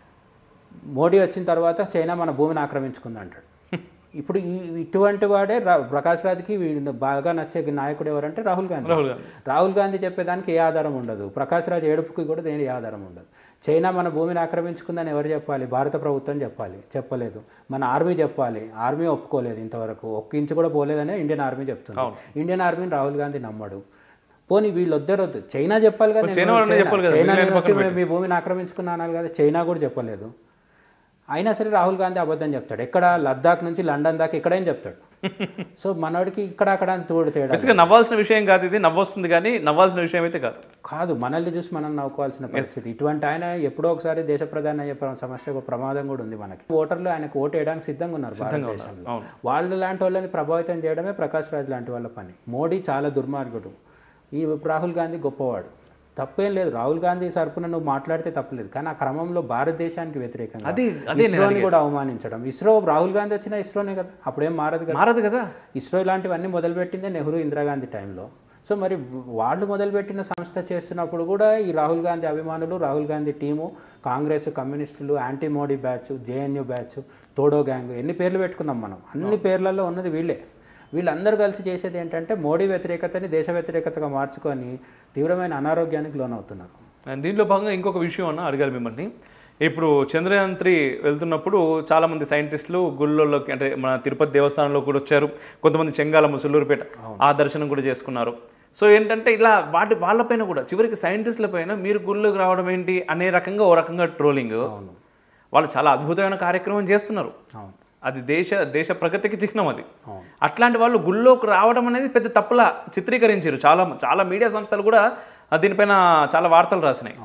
మోడీ వచ్చిన తర్వాత చైనా మన భూమిని ఆక్రమించుకుంది అంటాడు ఇప్పుడు ఈ ఇటువంటి వాడే రా- ప్రకాష్ రాజ్కి వీడు బాగా నచ్చే నాయకుడు ఎవరంటే రాహుల్ గాంధీ రాహుల్ గాంధీ రాహుల్ గాంధీ చెప్పేదానికి ఏ ఆధారం ఉండదు ప్రకాష్ రాజ్ ఏడుపుకి కూడా దేని ఏ ఆధారం ఉండదు చైనా మన భూమిని ఆక్రమించుకుందని ఎవరు చెప్పాలి భారత ప్రభుత్వం చెప్పాలి చెప్పలేదు మన ఆర్మీ చెప్పాలి ఆర్మీ ఒప్పుకోలేదు ఇంతవరకు ఒక్క ఇంచు కూడా పోలేదనే ఇండియన్ ఆర్మీ చెప్తుంది ఇండియన్ ఆర్మీని రాహుల్ గాంధీ నమ్మడు పోనీ వీళ్ళొద్దరొద్దు చైనా చెప్పాలి కదా నేను చైనా వాళ్ళనే చైనా- చెప్పాలి కదా, చైనా వీళ్ళని నేను వచ్చి మీ భూమిని ఆక్రమించుకున్నాను కదా చైనా కూడా చెప్పలేదు అయినా సరే రాహుల్ గాంధీ అబద్ధం చెప్తాడు ఎక్కడ లద్దాఖ్ నుంచి లండన్ దాకా ఇక్కడేం చెప్తాడు సో మనోడికి ఇక్కడ అక్కడ అని తోడు తేడా బేసిక్గా నవ్వాల్సిన విషయం కాదు ఇది నవ్వొస్తుంది కానీ నవ్వాల్సిన విషయం అయితే కాదు కాదు మనల్ని చూసి మనం నవ్వుకోవాల్సిన పరిస్థితి ఇటువంటి ఆయన ఎప్పుడో ఒకసారి దేశ ప్రధాని అయ్యే ప్ర- సమస్య ఒక ప్రమాదం కూడా ఉంది మనకి ఓటర్లు ఆయనకు ఓటు వేయడానికి సిద్ధంగా ఉన్నారు భారతదేశంలో అవును వాళ్ళు లాంటి వాళ్ళని ప్రభావితం చేయడమే ప్రకాష్ రాజ్ లాంటి వాళ్ళ పని మోడీ చాలా దుర్మార్గుడు ఈ రాహుల్ గాంధీ గొప్పవాడు తప్పేం లేదు రాహుల్ గాంధీ సరపున నువ్వు మాట్లాడితే తప్పలేదు కానీ ఆ క్రమంలో భారతదేశానికి వ్యతిరేకంగా అది అదే ఇస్రోని కూడా అవమానించడం ఇస్రో రాహుల్ గాంధీ వచ్చినా ఇస్రోనే కదా అప్పుడేం మారదు కదా మారదు కదా ఇస్రో ఇలాంటివన్నీ మొదలుపెట్టిందే నెహ్రూ ఇందిరాగాంధీ టైంలో సో మరి వాళ్ళు మొదలుపెట్టిన సంస్థ చేస్తున్నప్పుడు కూడా ఈ రాహుల్ గాంధీ అభిమానులు రాహుల్ గాంధీ టీము కాంగ్రెస్ కమ్యూనిస్టులు anti Modi batch JNU batch తోడో గ్యాంగ్ ఎన్ని పేర్లు పెట్టుకున్నాం మనం అన్ని పేర్లలో ఉన్నది వీళ్ళే వీళ్ళందరూ కలిసి చేసేది ఏంటంటే మోడీ వ్యతిరేకతని దేశ వ్యతిరేకతగా మార్చుకొని తీవ్రమైన అనారోగ్యానికి లోనవుతున్నారు అండ్ దీంట్లో భాగంగా ఇంకొక విషయం అన్న అడగాలి మిమ్మల్ని ఇప్పుడు చంద్రయాన్ త్రీ వెళ్తున్నప్పుడు చాలా మంది సైంటిస్టులు గుళ్ళల్లోకి అంటే మన తిరుపతి దేవస్థానంలో కూడా వచ్చారు కొంతమంది చెంగాలమ్మ సుల్లూరుపేట ఆ దర్శనం కూడా చేసుకున్నారు సో ఏంటంటే ఇలా వాటి వాళ్ళపైన కూడా చివరికి సైంటిస్టుల పైన మీరు గుళ్ళోకి రావడం ఏంటి అనే రకంగా ఓ రకంగా ట్రోలింగ్ అవును వాళ్ళు చాలా అద్భుతమైన కార్యక్రమం చేస్తున్నారు అవును అది దేశ దేశ ప్రగతికి చిహ్నం అది అవును అట్లాంటి వాళ్ళు గుళ్ళోకి రావడం అనేది పెద్ద తప్పులా చిత్రీకరించారు చాలా చాలా మీడియా సంస్థలు కూడా ఆ దీనిపైన చాలా వార్తలు రాసినాయి అవును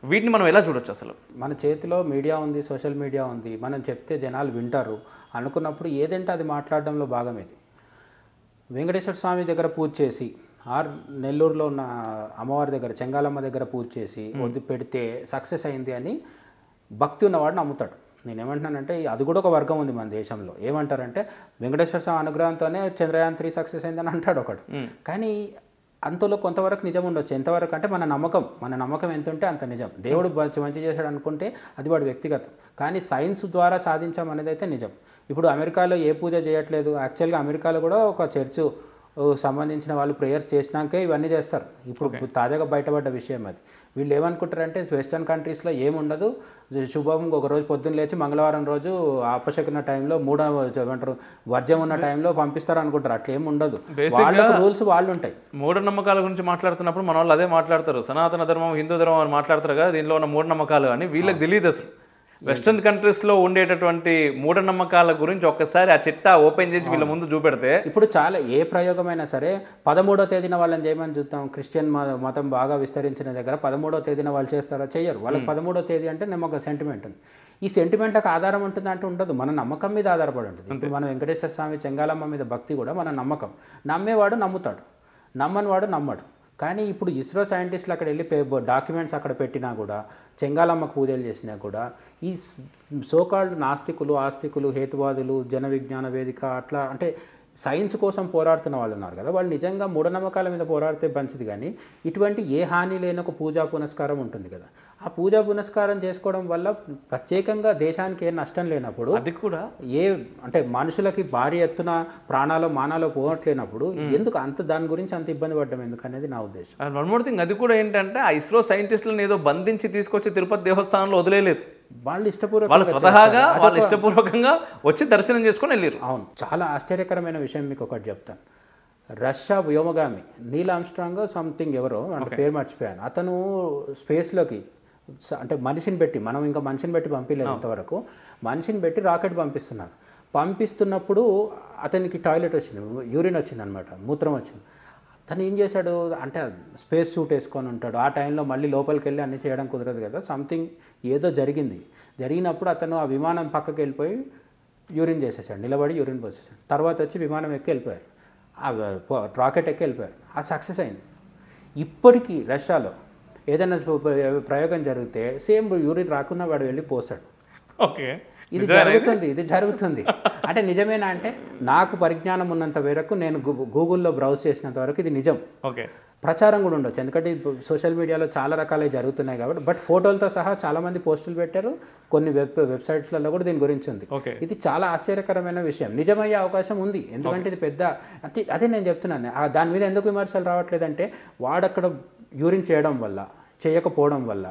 వీటిని మనం ఎలా చూడొచ్చు అసలు మన చేతిలో మీడియా ఉంది సోషల్ మీడియా ఉంది మనం చెప్తే జనాలు వింటారు అనుకున్నప్పుడు ఏదంటే అది మాట్లాడడంలో భాగం ఇది వెంకటేశ్వర స్వామి దగ్గర పూజ చేసి ఆర్ నెల్లూరులో ఉన్న అమ్మవారి దగ్గర చెంగాలమ్మ దగ్గర పూజ చేసి వద్దు పెడితే సక్సెస్ అయింది అని భక్తి ఉన్నవాడు నమ్ముతాడు నేను ఏమంటున్నానంటే అది కూడా ఒక వర్గం ఉంది మన దేశంలో ఏమంటారంటే వెంకటేశ్వర స్వామి అనుగ్రహంతోనే చంద్రయాన్ త్రీ సక్సెస్ అయిందని అంటాడు ఒకడు కానీ అంతలో కొంతవరకు నిజం ఉండొచ్చు ఎంతవరకు అంటే మన నమ్మకం మన నమ్మకం ఎంత ఉంటే అంత నిజం దేవుడు మంచి మంచి చేశాడు అనుకుంటే అది వాడు వ్యక్తిగతం కానీ సైన్స్ ద్వారా సాధించాం అనేది అయితే నిజం ఇప్పుడు అమెరికాలో ఏ పూజ చేయట్లేదు యాక్చువల్గా అమెరికాలో కూడా ఒక చర్చ్ సంబంధించిన వాళ్ళు ప్రేయర్స్ చేసినాకే ఇవన్నీ చేస్తారు ఇప్పుడు తాజాగా బయటపడ్డ విషయం అది వీళ్ళు ఏమనుకుంటారంటే వెస్టర్న్ కంట్రీస్లో ఏముండదు శుభం ఒక రోజు పొద్దున్న లేచి మంగళవారం రోజు అపశకున టైంలో మూడవ ఏమంటారు వర్జం ఉన్న టైంలో పంపిస్తారు అనుకుంటారు అట్లా ఏమి ఉండదు వాళ్ళకు రూల్స్ వాళ్ళు ఉంటాయి మూఢనమ్మకాల గురించి మాట్లాడుతున్నప్పుడు మన వాళ్ళు అదే మాట్లాడతారు సనాతన ధర్మం హిందూ ధర్మం అని మాట్లాడతారు కదా దీనిలో ఉన్న మూఢనమ్మకాలు అని వీళ్ళకి తెలియదు అసలు వెస్ట్రన్ కంట్రీస్లో ఉండేటటువంటి మూఢనమ్మకాల గురించి ఒక్కసారి ఆ చిట్టా ఓపెన్ చేసి వీళ్ళ ముందు చూపెడితే ఇప్పుడు చాలా ఏ ప్రయోగమైనా సరే పదమూడో తేదీన వాళ్ళని చేయమని చూస్తాం క్రిస్టియన్ మ- మతం బాగా విస్తరించిన దగ్గర పదమూడో తేదీన వాళ్ళు చేస్తారా చేయరు వాళ్ళకి పదమూడో తేదీ అంటే నమ్మకం సెంటిమెంట్ ఉంది ఈ సెంటిమెంట్లకు ఆధారం ఉంటుంది అంటే ఉండదు మన నమ్మకం మీద ఆధారపడి ఉంటుంది ఇప్పుడు మన వెంకటేశ్వర స్వామి చెంగాలమ్మ మీద భక్తి కూడా మన నమ్మకం నమ్మేవాడు నమ్ముతాడు నమ్మని వాడు నమ్మడు కానీ ఇప్పుడు ఇస్రో సైంటిస్టులు అక్కడ వెళ్ళి పే డాక్యుమెంట్స్ అక్కడ పెట్టినా కూడా చెంగాలమ్మకు పూజలు చేసినా కూడా ఈ సోకాల్డ్ నాస్తికులు ఆస్తికులు హేతువాదులు జన విజ్ఞాన వేదిక అట్లా అంటే సైన్స్ కోసం పోరాడుతున్న వాళ్ళు ఉన్నారు కదా వాళ్ళు నిజంగా మూఢనమ్మకాల మీద పోరాడితే మంచిది కానీ ఇటువంటి ఏ హాని లేని ఒక పూజా పునస్కారం ఉంటుంది కదా ఆ పూజా పునస్కారం చేసుకోవడం వల్ల ప్రత్యేకంగా దేశానికి ఏ నష్టం లేనప్పుడు అది కూడా ఏ అంటే మనుషులకి భారీ ఎత్తున ప్రాణాలు మానాలు పోవట్లేనప్పుడు ఎందుకు అంత దాని గురించి అంత ఇబ్బంది పడ్డం ఎందుకు అనేది నా ఉద్దేశం వన్ మోర్ థింగ్ అది కూడా ఏంటంటే ఆ ఇస్రో సైంటిస్టులను ఏదో బంధించి తీసుకొచ్చి తిరుపతి దేవస్థానంలో వదిలేయలేదు వాళ్ళు ఇష్టపూర్వక వాళ్ళు స్వతహాగా వాళ్ళు ఇష్టపూర్వకంగా వచ్చి దర్శనం చేసుకొని వెళ్ళారు అవును చాలా ఆశ్చర్యకరమైన విషయం మీకు ఒకటి చెప్తాను రష్యా వ్యోమగామి నీల్ ఆమ్స్ట్రాంగ్ సంథింగ్ ఎవరో అంటే పేరు మర్చిపోయాను అతను స్పేస్లోకి స- అంటే మనిషిని పెట్టి మనం ఇంకా మనిషిని పెట్టి పంపించలేదు ఇంతవరకు మనిషిని పెట్టి రాకెట్ పంపిస్తున్నారు పంపిస్తున్నప్పుడు అతనికి టాయిలెట్ వచ్చింది యూరిన్ వచ్చింది అనమాట మూత్రం వచ్చింది తను ఏం చేశాడు అంటే స్పేస్ సూట్ వేసుకొని ఉంటాడు ఆ టైంలో మళ్ళీ లోపలికి వెళ్ళి అన్నీ చేయడం కుదరదు కదా సంథింగ్ ఏదో జరిగింది జరిగినప్పుడు అతను ఆ విమానం పక్కకి వెళ్ళిపోయి యూరిన్ చేసేసాడు నిలబడి యూరిన్ పోసేసాడు తర్వాత వచ్చి విమానం ఎక్కి వెళ్ళిపోయారు ఆ పో- రాకెట్ ఎక్కి వెళ్ళిపోయారు ఆ సక్సెస్ అయింది ఇప్పటికీ రష్యాలో ఏదైనా ప్ర- ప్ర- ప్రయోగం జరిగితే సేమ్ యూరిన్ రాకుండా వాడు వెళ్ళి పోస్తాడు ఓకే ఇది జరుగుతుంది ఇది జరుగుతుంది అంటే నిజమేనా అంటే నాకు పరిజ్ఞానం ఉన్నంత వరకు నేను గూ- గూగుల్లో బ్రౌజ్ చేసినంత వరకు ఇది నిజం ఓకే ప్రచారం కూడా ఉండొచ్చు ఎందుకంటే ఇప్పుడు సోషల్ మీడియాలో చాలా రకాలే జరుగుతున్నాయి కాబట్టి బట్ ఫోటోలతో సహా చాలా మంది పోస్టులు పెట్టారు కొన్ని వెబ్ వెబ్సైట్స్లలో కూడా దీని గురించి ఉంది ఓకే ఇది చాలా ఆశ్చర్యకరమైన విషయం నిజమయ్యే అవకాశం ఉంది ఎందుకంటే ఇది పెద్ద అతి అదే నేను చెప్తున్నాను ఆ దాని మీద ఎందుకు విమర్శలు రావట్లేదంటే వాడక్కడ యూరిన్ చేయడం వల్ల చేయకపోవడం వల్ల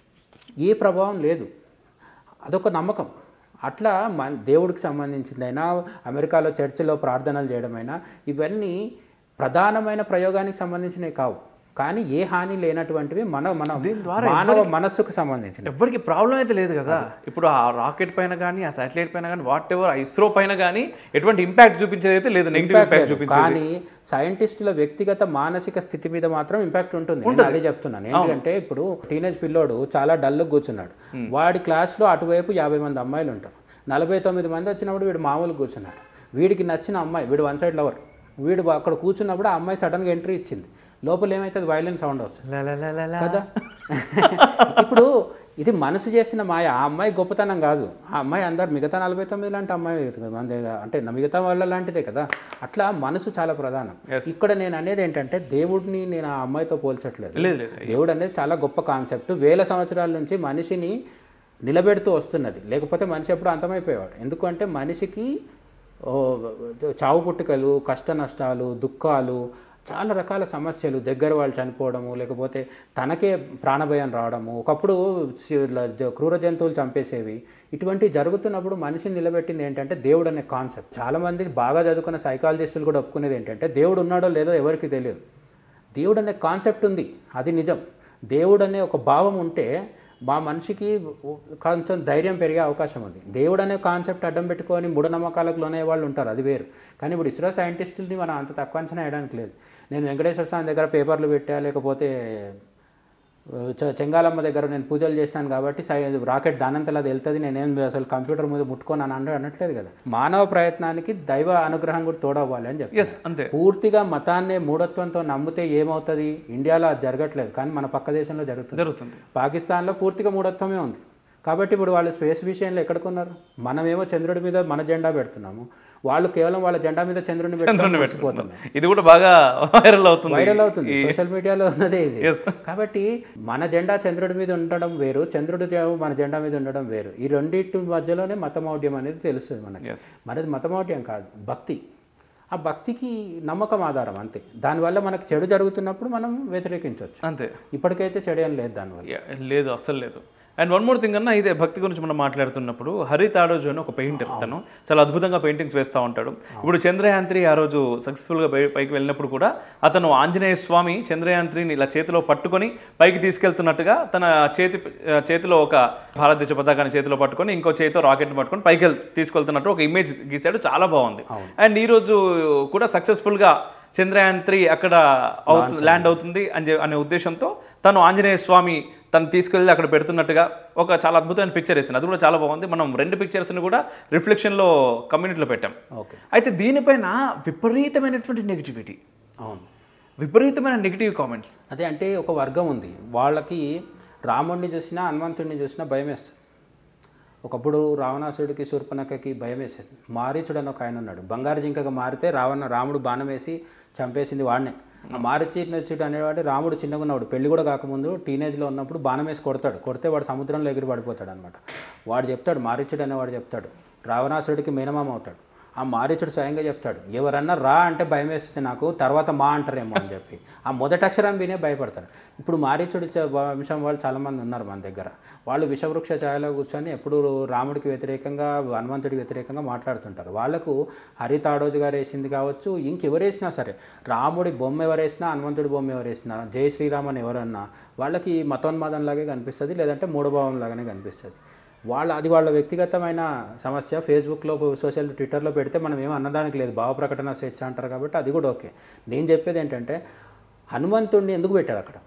ఏ ప్రభావం లేదు అదొక నమ్మకం అట్లా మన దేవుడికి సంబంధించిందైనా అమెరికాలో చర్చిలో ప్రార్థనలు చేయడమైనా ఇవన్నీ ప్రధానమైన ప్రయోగానికి సంబంధించినవి కావు కానీ ఏ హాని లేనటువంటివి మన మన మానవ మనస్సుకు సంబంధించినవి ఎవరికి ప్రాబ్లం అయితే లేదు కదా ఇప్పుడు ఆ రాకెట్ పైన కానీ ఆ శాటిలైట్ పైన కానీ వాట్ ఎవర్ ఆ ఇస్రో పైన కానీ ఎటువంటి ఇంపాక్ట్ చూపించేది అయితే లేదు నెగిటివ్ ఇంపాక్ట్ చూపించేది కానీ సైంటిస్టుల వ్యక్తిగత మానసిక స్థితి మీద మాత్రం ఇంపాక్ట్ ఉంటుంది నేను అదే చెప్తున్నాను ఎందుకంటే ఇప్పుడు టీనేజ్ పిల్లోడు చాలా డల్ కూర్చున్నాడు వాడి క్లాస్లో అటువైపు యాభై మంది అమ్మాయిలు ఉంటారు నలభై తొమ్మిది మంది వచ్చినప్పుడు వీడు మామూలు కూర్చున్నాడు వీడికి నచ్చిన అమ్మాయి వీడు వన్ సైడ్ లవర్ వీడు అక్కడ కూర్చున్నప్పుడు ఆ అమ్మాయి సడన్గా ఎంట్రీ ఇచ్చింది లోపల ఏమైతుంది వైలెన్ సౌండ్ వస్తుంది లా లా లా లా లా. కదా ఇప్పుడు ఇది మనసు చేసిన మాయ ఆ అమ్మాయి గొప్పతనం కాదు ఆ అమ్మాయి అందరు మిగతా నలభై తొమ్మిది లాంటి అమ్మాయి కదా మంది అంటే నా మిగతా వాళ్ళ లాంటిదే కదా అట్లా మనసు చాలా ప్రధానం ఇక్కడ నేను అనేది ఏంటంటే దేవుడిని నేను ఆ అమ్మాయితో పోల్చట్లేదు లేదు లేదు దేవుడు అనేది చాలా గొప్ప కాన్సెప్ట్ వేల సంవత్సరాల నుంచి మనిషిని నిలబెడుతూ వస్తున్నది లేకపోతే మనిషి ఎప్పుడు అంతమైపోయేవాడు ఎందుకంటే మనిషికి ఓ, చావు పుట్టుకలు కష్ట నష్టాలు దుఃఖాలు చాలా రకాల సమస్యలు దగ్గర వాళ్ళు చనిపోవడము లేకపోతే తనకే ప్రాణభయం రావడము ఒకప్పుడు సి- ల- జ- క్రూర జంతువులు చంపేసేవి ఇటువంటివి జరుగుతున్నప్పుడు మనిషిని నిలబెట్టింది ఏంటంటే దేవుడు అనే కాన్సెప్ట్ చాలామంది బాగా చదువుకున్న సైకాలజిస్టులు కూడా ఒప్పుకునేది ఏంటంటే దేవుడు ఉన్నాడో లేదో ఎవరికి తెలియదు దేవుడు అనే కాన్సెప్ట్ ఉంది అది నిజం దేవుడు అనే ఒక భావం ఉంటే మా మనిషికి కొంచెం ధైర్యం పెరిగే అవకాశం ఉంది దేవుడు అనే కాన్సెప్ట్ అడ్డం పెట్టుకొని మూఢనమ్మకాలకు లోనే వాళ్ళు ఉంటారు అది వేరు కానీ ఇప్పుడు ఇస్రో సైంటిస్టులని మనం అంత తక్కువ అంచనా వేయడానికి లేదు నేను వెంకటేశ్వర స్వామి దగ్గర పేపర్లు పెట్టా లేకపోతే చ- చెంగాలమ్మ దగ్గర నేను పూజలు చేసినాను కాబట్టి సై రాకెట్ దానంతలా అది వెళ్తుంది నేనేం అసలు కంప్యూటర్ మీద ముట్టుకోను అని అన్న అనట్లేదు కదా మానవ ప్రయత్నానికి దైవ అనుగ్రహం కూడా తోడవ్వాలి అని చెప్పి ఎస్ అంతే పూర్తిగా మతాన్నే మూఢత్వంతో నమ్మితే ఏమవుతుంది ఇండియాలో అది జరగట్లేదు కానీ మన పక్క దేశంలో జరుగుతుంది జరుగుతుంది పాకిస్తాన్లో పూర్తిగా మూఢత్వమే ఉంది కాబట్టి ఇప్పుడు వాళ్ళు స్పేస్ విషయంలో ఎక్కడికున్నారు మనమేమో చంద్రుడి మీద మన జెండా పెడుతున్నాము వాళ్ళు కేవలం వాళ్ళ జెండా మీద చంద్రుడిని పెట్టుకొని మర్చిపోతున్నారు ఇది కూడా బాగా వైరల్ అవుతుంది వైరల్ అవుతుంది సోషల్ మీడియాలో ఉన్నదే ఇది Yes. కాబట్టి మన జెండా చంద్రుడి మీద ఉండడం వేరు చంద్రుడి జె- మన జెండా మీద ఉండడం వేరు ఈ రెండింటి మధ్యలోనే మతమౌఢ్యం అనేది తెలుస్తుంది మనకి ఎస్ మనది మతమౌఢ్యం కాదు భక్తి ఆ భక్తికి నమ్మకం ఆధారం అంతే దానివల్ల మనకు చెడు జరుగుతున్నప్పుడు మనం వ్యతిరేకించవచ్చు అంతే ఇప్పటికైతే చెడు ఏం లేదు దానివల్ల యా, లేదు అస్సలు లేదు అండ్ వన్ మోర్ థింగ్ అన్న ఇదే భక్తి గురించి మనం మాట్లాడుతున్నప్పుడు హరి తాడోజు అని ఒక పెయింటర్ తను చాలా అద్భుతంగా పెయింటింగ్స్ వేస్తూ ఉంటాడు ఇప్పుడు చంద్రయాన్ త్రీ ఆ రోజు సక్సెస్ఫుల్గా పైకి వెళ్ళినప్పుడు కూడా అతను ఆంజనేయ స్వామి చంద్రయాన్ త్రీని ఇలా చేతిలో పట్టుకొని పైకి తీసుకెళ్తున్నట్టుగా తన చేతి చేతిలో ఒక భారతదేశ పతాకాన్ని చేతిలో పట్టుకొని ఇంకో చేతితో రాకెట్ని పట్టుకొని పైకి వెళ్- తీసుకెళ్తున్నట్టు ఒక ఇమేజ్ గీశాడు చాలా బాగుంది అండ్ ఈ రోజు కూడా సక్సెస్ఫుల్గా చంద్రయాన్ త్రీ అక్కడ అవుతుంది ల్యాండ్ అవుతుంది అని చె- అనే ఉద్దేశంతో తను ఆంజనేయ స్వామి తను తీసుకెళ్ళి అక్కడ పెడుతున్నట్టుగా ఒక చాలా అద్భుతమైన పిక్చర్ వేసింది అది కూడా చాలా బాగుంది మనం రెండు పిక్చర్స్ని కూడా రిఫ్లెక్షన్లో కమ్యూనిటీలో పెట్టాం ఓకే అయితే దీనిపైన విపరీతమైనటువంటి నెగిటివిటీ అవును విపరీతమైన నెగిటివ్ కామెంట్స్ అదే అంటే ఒక వర్గం ఉంది వాళ్ళకి రాముడిని చూసినా హనుమంతుడిని చూసినా భయం వేస్తుంది ఒకప్పుడు రావణాసుడికి శూర్పణఖకి భయం వేసేది మారీచుడు అని ఒక ఆయన ఉన్నాడు బంగారు జింకగా మారితే రావణ రాముడు బాణం వేసి చంపేసింది వాడినే ఆ మారీచుడు అనేవాడు రాముడు చిన్నగా ఉన్నవాడు పెళ్లి కూడా కాకముందు టీనేజ్లో ఉన్నప్పుడు బాణం వేసి కొడతాడు కొడితే వాడు సముద్రంలో ఎగిరి పడిపోతాడు అనమాట వాడు చెప్తాడు మారీచుడు అనేవాడు చెప్తాడు రావణాసుడికి మేనమామ అవుతాడు ఆ మారీచుడు స్వయంగా చెప్తాడు ఎవరన్నా రా అంటే భయం వేస్తుంది నాకు తర్వాత మా అంటారేమో అని చెప్పి ఆ మొదటి అక్షరం వినే భయపడతాడు ఇప్పుడు మారీచుడి చ- వంశం వాళ్ళు చాలామంది ఉన్నారు మన దగ్గర వాళ్ళు విషవృక్ష ఛాయలో కూర్చొని ఎప్పుడు రాముడికి వ్యతిరేకంగా హనుమంతుడికి వ్యతిరేకంగా మాట్లాడుతుంటారు వాళ్ళకు హరి తాడోజు గారు వేసింది కావచ్చు ఇంకెవరు వేసినా సరే రాముడి బొమ్మ ఎవరు వేసినా హనుమంతుడి బొమ్మ ఎవరు వేసినా జై శ్రీరామ్ అని ఎవరన్నా వాళ్ళకి మతోన్మాదం లాగే కనిపిస్తుంది లేదంటే మూఢభావం లాగానే కనిపిస్తుంది వాళ్ళ అది వాళ్ళ వ్యక్తిగతమైన సమస్య ఫేస్బుక్లో సోషల్ ట్విట్టర్లో పెడితే మనం ఏం అన్నదానికి లేదు భావ ప్రకటన స్వేచ్ఛ అంటారు కాబట్టి అది కూడా ఓకే నేను చెప్పేది ఏంటంటే హనుమంతుడిని ఎందుకు పెట్టారు అక్కడ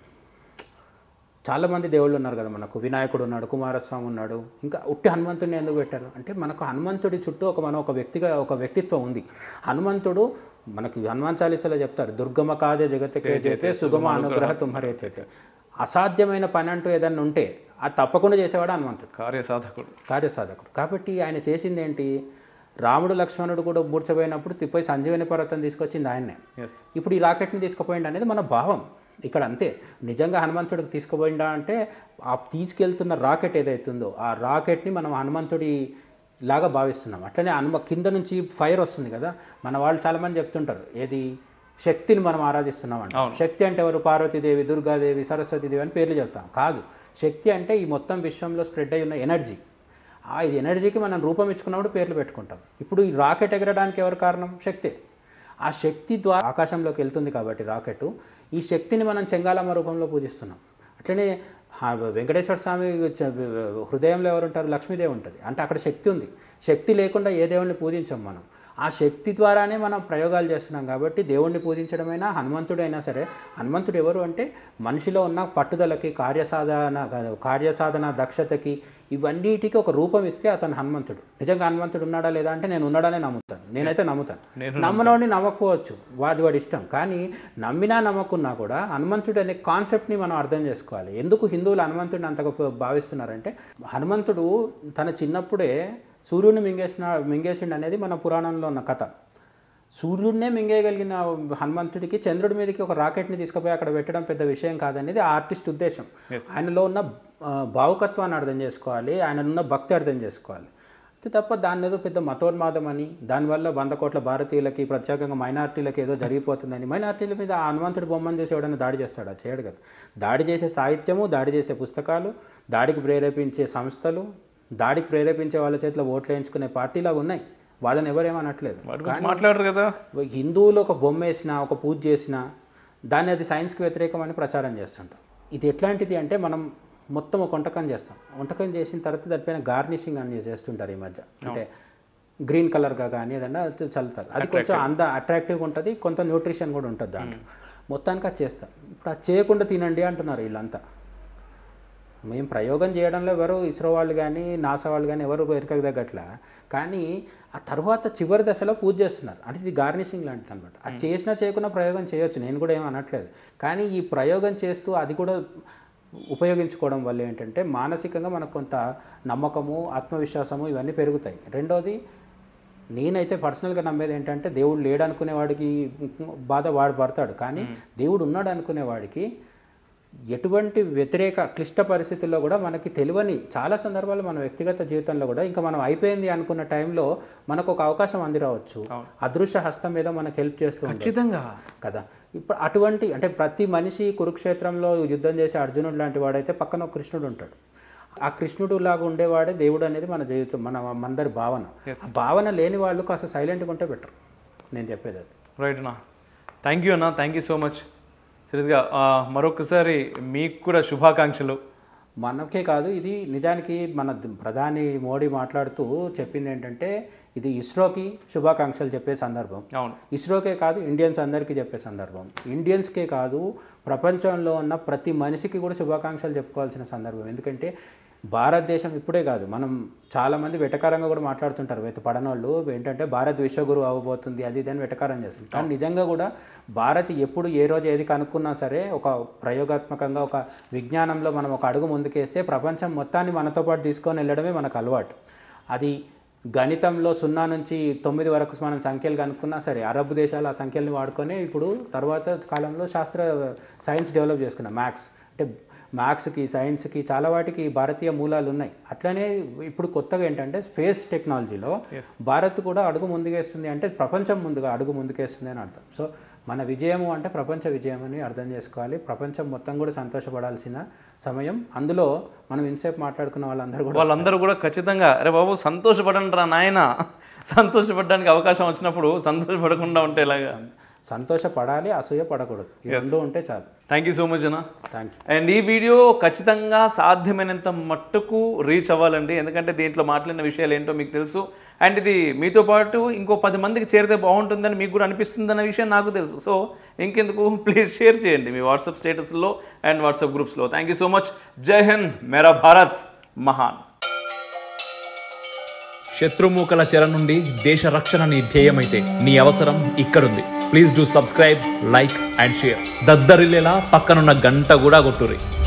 చాలామంది దేవుళ్ళు ఉన్నారు కదా మనకు వినాయకుడు ఉన్నాడు కుమారస్వామి ఉన్నాడు ఇంకా ఉట్టి హనుమంతుడిని ఎందుకు పెట్టారు అంటే మనకు హనుమంతుడి చుట్టూ ఒక మన ఒక వ్యక్తిగా ఒక వ్యక్తిత్వం ఉంది హనుమంతుడు మనకి హనుమాన్ చాలీసాలో చెప్తారు దుర్గమ కాజ జగత్కే చేతే సుగమ అనుగ్రహ తుమ్మరేతైతే అసాధ్యమైన పని అంటూ ఏదన్నా ఉంటే అది తప్పకుండా చేసేవాడు హనుమంతుడు కార్యసాధకుడు కార్యసాధకుడు కాబట్టి ఆయన చేసింది ఏంటి రాముడు లక్ష్మణుడు కూడా మూర్చపోయినప్పుడు తిప్పై సంజీవని పర్వతం తీసుకొచ్చింది ఆయన్నే ఎస్ ఇప్పుడు ఈ రాకెట్ని తీసుకుపోయింది అనేది మన భావం ఇక్కడ అంతే నిజంగా హనుమంతుడికి తీసుకుపోయిందా అంటే ఆ తీసుకెళ్తున్న రాకెట్ ఏదైతుందో ఆ రాకెట్ని మనం హనుమంతుడి లాగా భావిస్తున్నాం అట్లనే హనుమ కింద నుంచి ఫైర్ వస్తుంది కదా మన వాళ్ళు చాలామంది చెప్తుంటారు ఏది శక్తిని మనం ఆరాధిస్తున్నాం అంట శక్తి అంటే ఎవరు పార్వతీదేవి దుర్గాదేవి సరస్వతీదేవి అని పేర్లు చెప్తాం కాదు శక్తి అంటే ఈ మొత్తం విశ్వంలో స్ప్రెడ్ అయి ఉన్న ఎనర్జీ ఆ ఎనర్జీకి మనం రూపం ఇచ్చుకున్నప్పుడు పేర్లు పెట్టుకుంటాం ఇప్పుడు ఈ రాకెట్ ఎగరడానికి ఎవరు కారణం శక్తే ఆ శక్తి ద్వారా ఆకాశంలోకి వెళ్తుంది కాబట్టి రాకెట్ ఈ శక్తిని మనం చెంగాలమ్మ రూపంలో పూజిస్తున్నాం అట్లనే ఆ వెంకటేశ్వర స్వామి చ- హృదయంలో ఎవరు ఉంటారు లక్ష్మీదేవి ఉంటుంది అంటే అక్కడ శక్తి ఉంది శక్తి లేకుండా ఏ దేవుణ్ణి పూజించం మనం ఆ శక్తి ద్వారానే మనం ప్రయోగాలు చేస్తున్నాం కాబట్టి దేవుణ్ణి పూజించడమైనా హనుమంతుడైనా సరే హనుమంతుడు ఎవరు అంటే మనిషిలో ఉన్న పట్టుదలకి కార్యసాధన కార్యసాధన దక్షతకి ఇవన్నిటికీ ఒక రూపం ఇస్తే అతను హనుమంతుడు నిజంగా హనుమంతుడు ఉన్నాడా లేదా అంటే నేను ఉన్నాడనే నమ్ముతాను నేనైతే నమ్ముతాను నమ్మనోడిని నమ్మకపోవచ్చు వాడి వాడి ఇష్టం కానీ నమ్మినా నమ్మకున్నా కూడా హనుమంతుడు అనే కాన్సెప్ట్ని మనం అర్థం చేసుకోవాలి ఎందుకు హిందువులు హనుమంతుడిని అంతగా భావిస్తున్నారంటే హనుమంతుడు తన చిన్నప్పుడే సూర్యుడిని మింగేసిన మింగేసిండు అనేది మన పురాణంలో ఉన్న కథ సూర్యుడినే మింగేయగలిగిన హనుమంతుడికి చంద్రుడి మీదకి ఒక రాకెట్ని తీసుకుపోయి అక్కడ పెట్టడం పెద్ద విషయం కాదనేది ఆ ఆర్టిస్ట్ ఉద్దేశం ఆయనలో ఉన్న ఆ, భావుకత్వాన్ని అర్థం చేసుకోవాలి ఆయన ఉన్న భక్తి అర్థం చేసుకోవాలి అంతే తప్ప దాన్ని ఏదో పెద్ద మతోన్మాదం అని దానివల్ల వంద కోట్ల భారతీయులకి ప్రత్యేకంగా మైనార్టీలకి ఏదో జరిగిపోతుందని మైనార్టీల మీద ఆ హనుమంతుడి బొమ్మను చేసి ఎవడైనా దాడి చేస్తాడా చేయడు కదా దాడి చేసే సాహిత్యము దాడి చేసే పుస్తకాలు దాడికి ప్రేరేపించే సంస్థలు దాడికి ప్రేరేపించే వాళ్ళ చేతిలో ఓట్లు వేయించుకునే పార్టీలు అవి ఉన్నాయి వాళ్ళని ఎవరేమనట్లేదు వాటి గురించి మాట్లాడరు కదా హిందువులు ఒక బొమ్మ వేసినా ఒక పూజ చేసినా దాన్ని అది సైన్స్కి వ్యతిరేకం అని ప్రచారం చేస్తుంటాం ఇది ఎట్లాంటిది అంటే మనం మొత్తం ఒక వంటకం చేస్తాం వంటకం చేసిన తర్వాత దానిపైన గార్నిషింగ్ అని చేస్తుంటారు ఈ మధ్య అంటే గ్రీన్ కలర్గా కానీ ఏదన్నా చల్లుతారు అది కొంచెం అంద అట్రాక్టివ్గా ఉంటుంది కొంత న్యూట్రిషన్ కూడా ఉంటుంది దాంట్లో మొత్తానికి అది చేస్తారు ఇప్పుడు అది చేయకుండా తినండి అంటున్నారు వీళ్ళంతా మేము ప్రయోగం చేయడంలో ఎవరు ఇస్రో వాళ్ళు కానీ నాసా వాళ్ళు కానీ ఎవరు వెనుకకు తగ్గట్లా కానీ ఆ తర్వాత చివరి దశలో పూజ చేస్తున్నారు అంటే ఇది గార్నిషింగ్ లాంటిది అనమాట అది చేసినా చేయకుండా ప్రయోగం చేయొచ్చు నేను కూడా ఏం అనట్లేదు కానీ ఈ ప్రయోగం చేస్తూ అది కూడా ఉపయోగించుకోవడం వల్ల ఏంటంటే మానసికంగా మనకు కొంత నమ్మకము ఆత్మవిశ్వాసము ఇవన్నీ పెరుగుతాయి రెండోది నేనైతే పర్సనల్గా నమ్మేది ఏంటంటే దేవుడు లేడు అనుకునేవాడికి బాధ వాడు పడతాడు కానీ దేవుడు ఉన్నాడు అనుకునేవాడికి ఎటువంటి వ్యతిరేక క్లిష్ట పరిస్థితుల్లో కూడా మనకి తెలియని చాలా సందర్భాలు మన వ్యక్తిగత జీవితంలో కూడా ఇంకా మనం అయిపోయింది అనుకున్న టైంలో మనకు ఒక అవకాశం అంది రావచ్చు అదృశ్య హస్తం మీద మనకు హెల్ప్ చేస్తూ ఉంటుంది ఖచ్చితంగా కదా ఇప్పుడు అటువంటి అంటే ప్రతి మనిషి కురుక్షేత్రంలో యుద్ధం చేసే అర్జునుడు లాంటి వాడైతే పక్కన ఒక కృష్ణుడు ఉంటాడు ఆ కృష్ణుడు లాగా ఉండేవాడే దేవుడు అనేది మన జీవితం మన మనందరి భావన ఆ భావన లేని వాళ్ళు కాస్త సైలెంట్గా ఉంటే బెటర్ నేను చెప్పేది అది రైట్ అన్న థ్యాంక్ యూ అన్న థ్యాంక్ యూ సో మచ్ సీరియస్గా మరొకసారి మీకు కూడా శుభాకాంక్షలు మనకే కాదు ఇది నిజానికి మన ద- ప్రధాని మోడీ మాట్లాడుతూ చెప్పింది ఏంటంటే ఇది ఇస్రోకి శుభాకాంక్షలు చెప్పే సందర్భం అవును ఇస్రోకే కాదు ఇండియన్స్ అందరికీ చెప్పే సందర్భం ఇండియన్స్కే కాదు ప్రపంచంలో ఉన్న ప్రతి మనిషికి కూడా శుభాకాంక్షలు చెప్పుకోవాల్సిన సందర్భం ఎందుకంటే భారతదేశం ఇప్పుడే కాదు మనం చాలామంది వెటకారంగా కూడా మాట్లాడుతుంటారు వెత పడనోళ్ళు ఏంటంటే భారత్ విశ్వగురు అవ్వబోతుంది అది ఇది అని వెటకారం చేస్తుంది కానీ నిజంగా కూడా భారత్ ఎప్పుడు ఏ రోజు ఏది కనుక్కున్నా సరే ఒక ప్రయోగాత్మకంగా ఒక విజ్ఞానంలో మనం ఒక అడుగు ముందుకేస్తే ప్రపంచం మొత్తాన్ని మనతో పాటు తీసుకొని వెళ్ళడమే మనకు అలవాటు అది గణితంలో సున్నా నుంచి తొమ్మిది వరకు మనం సంఖ్యలు కనుక్కున్నా సరే అరబ్ దేశాలు ఆ సంఖ్యల్ని వాడుకొని ఇప్పుడు తర్వాత కాలంలో శాస్త్ర సైన్స్ డెవలప్ చేసుకున్నాం మ్యాథ్స్ అంటే మ్యాథ్స్కి సైన్స్కి చాలా వాటికి భారతీయ మూలాలు ఉన్నాయి అట్లనే ఇప్పుడు కొత్తగా ఏంటంటే స్పేస్ టెక్నాలజీలో భారత్ కూడా అడుగు ముందుకేస్తుంది అంటే ప్రపంచం ముందుగా అడుగు ముందుకేస్తుంది అని అర్థం సో మన విజయము అంటే ప్రపంచ విజయం అని అర్థం చేసుకోవాలి ప్రపంచం మొత్తం కూడా సంతోషపడాల్సిన సమయం అందులో మనం ఇంతసేపు మాట్లాడుకున్న వాళ్ళందరూ కూడా వాళ్ళందరూ కూడా ఖచ్చితంగా అరే బాబు సంతోషపడండి రా నాయన సంతోషపడడానికి అవకాశం వచ్చినప్పుడు సంతోషపడకుండా ఉంటే ఎలాగా సంతోషపడాలి అసూయ పడకూడదు ఈ రెండు ఉంటే చాలు థ్యాంక్ యూ సో మచ్ అన్న థ్యాంక్ యూ అండ్ ఈ వీడియో ఖచ్చితంగా సాధ్యమైనంత మట్టుకు రీచ్ అవ్వాలండి ఎందుకంటే దీంట్లో మాట్లాడిన విషయాలు ఏంటో మీకు తెలుసు అండ్ ఇది మీతో పాటు ఇంకో పది మందికి చేరితే బాగుంటుందని మీకు కూడా అనిపిస్తుందన్న విషయం నాకు తెలుసు సో ఇంకెందుకు ప్లీజ్ షేర్ చేయండి మీ వాట్సాప్ స్టేటస్లో అండ్ వాట్సాప్ గ్రూప్స్లో thank you so much Jai Hind మేరా భారత్ మహాన్ శత్రుమూకల చెర నుండి దేశ రక్షణ నీ ధ్యేయమైతే నీ అవసరం ఇక్కడుంది please do subscribe like and share దద్దరిల్లేలా పక్కనున్న గంట కూడా కొట్టుర్రి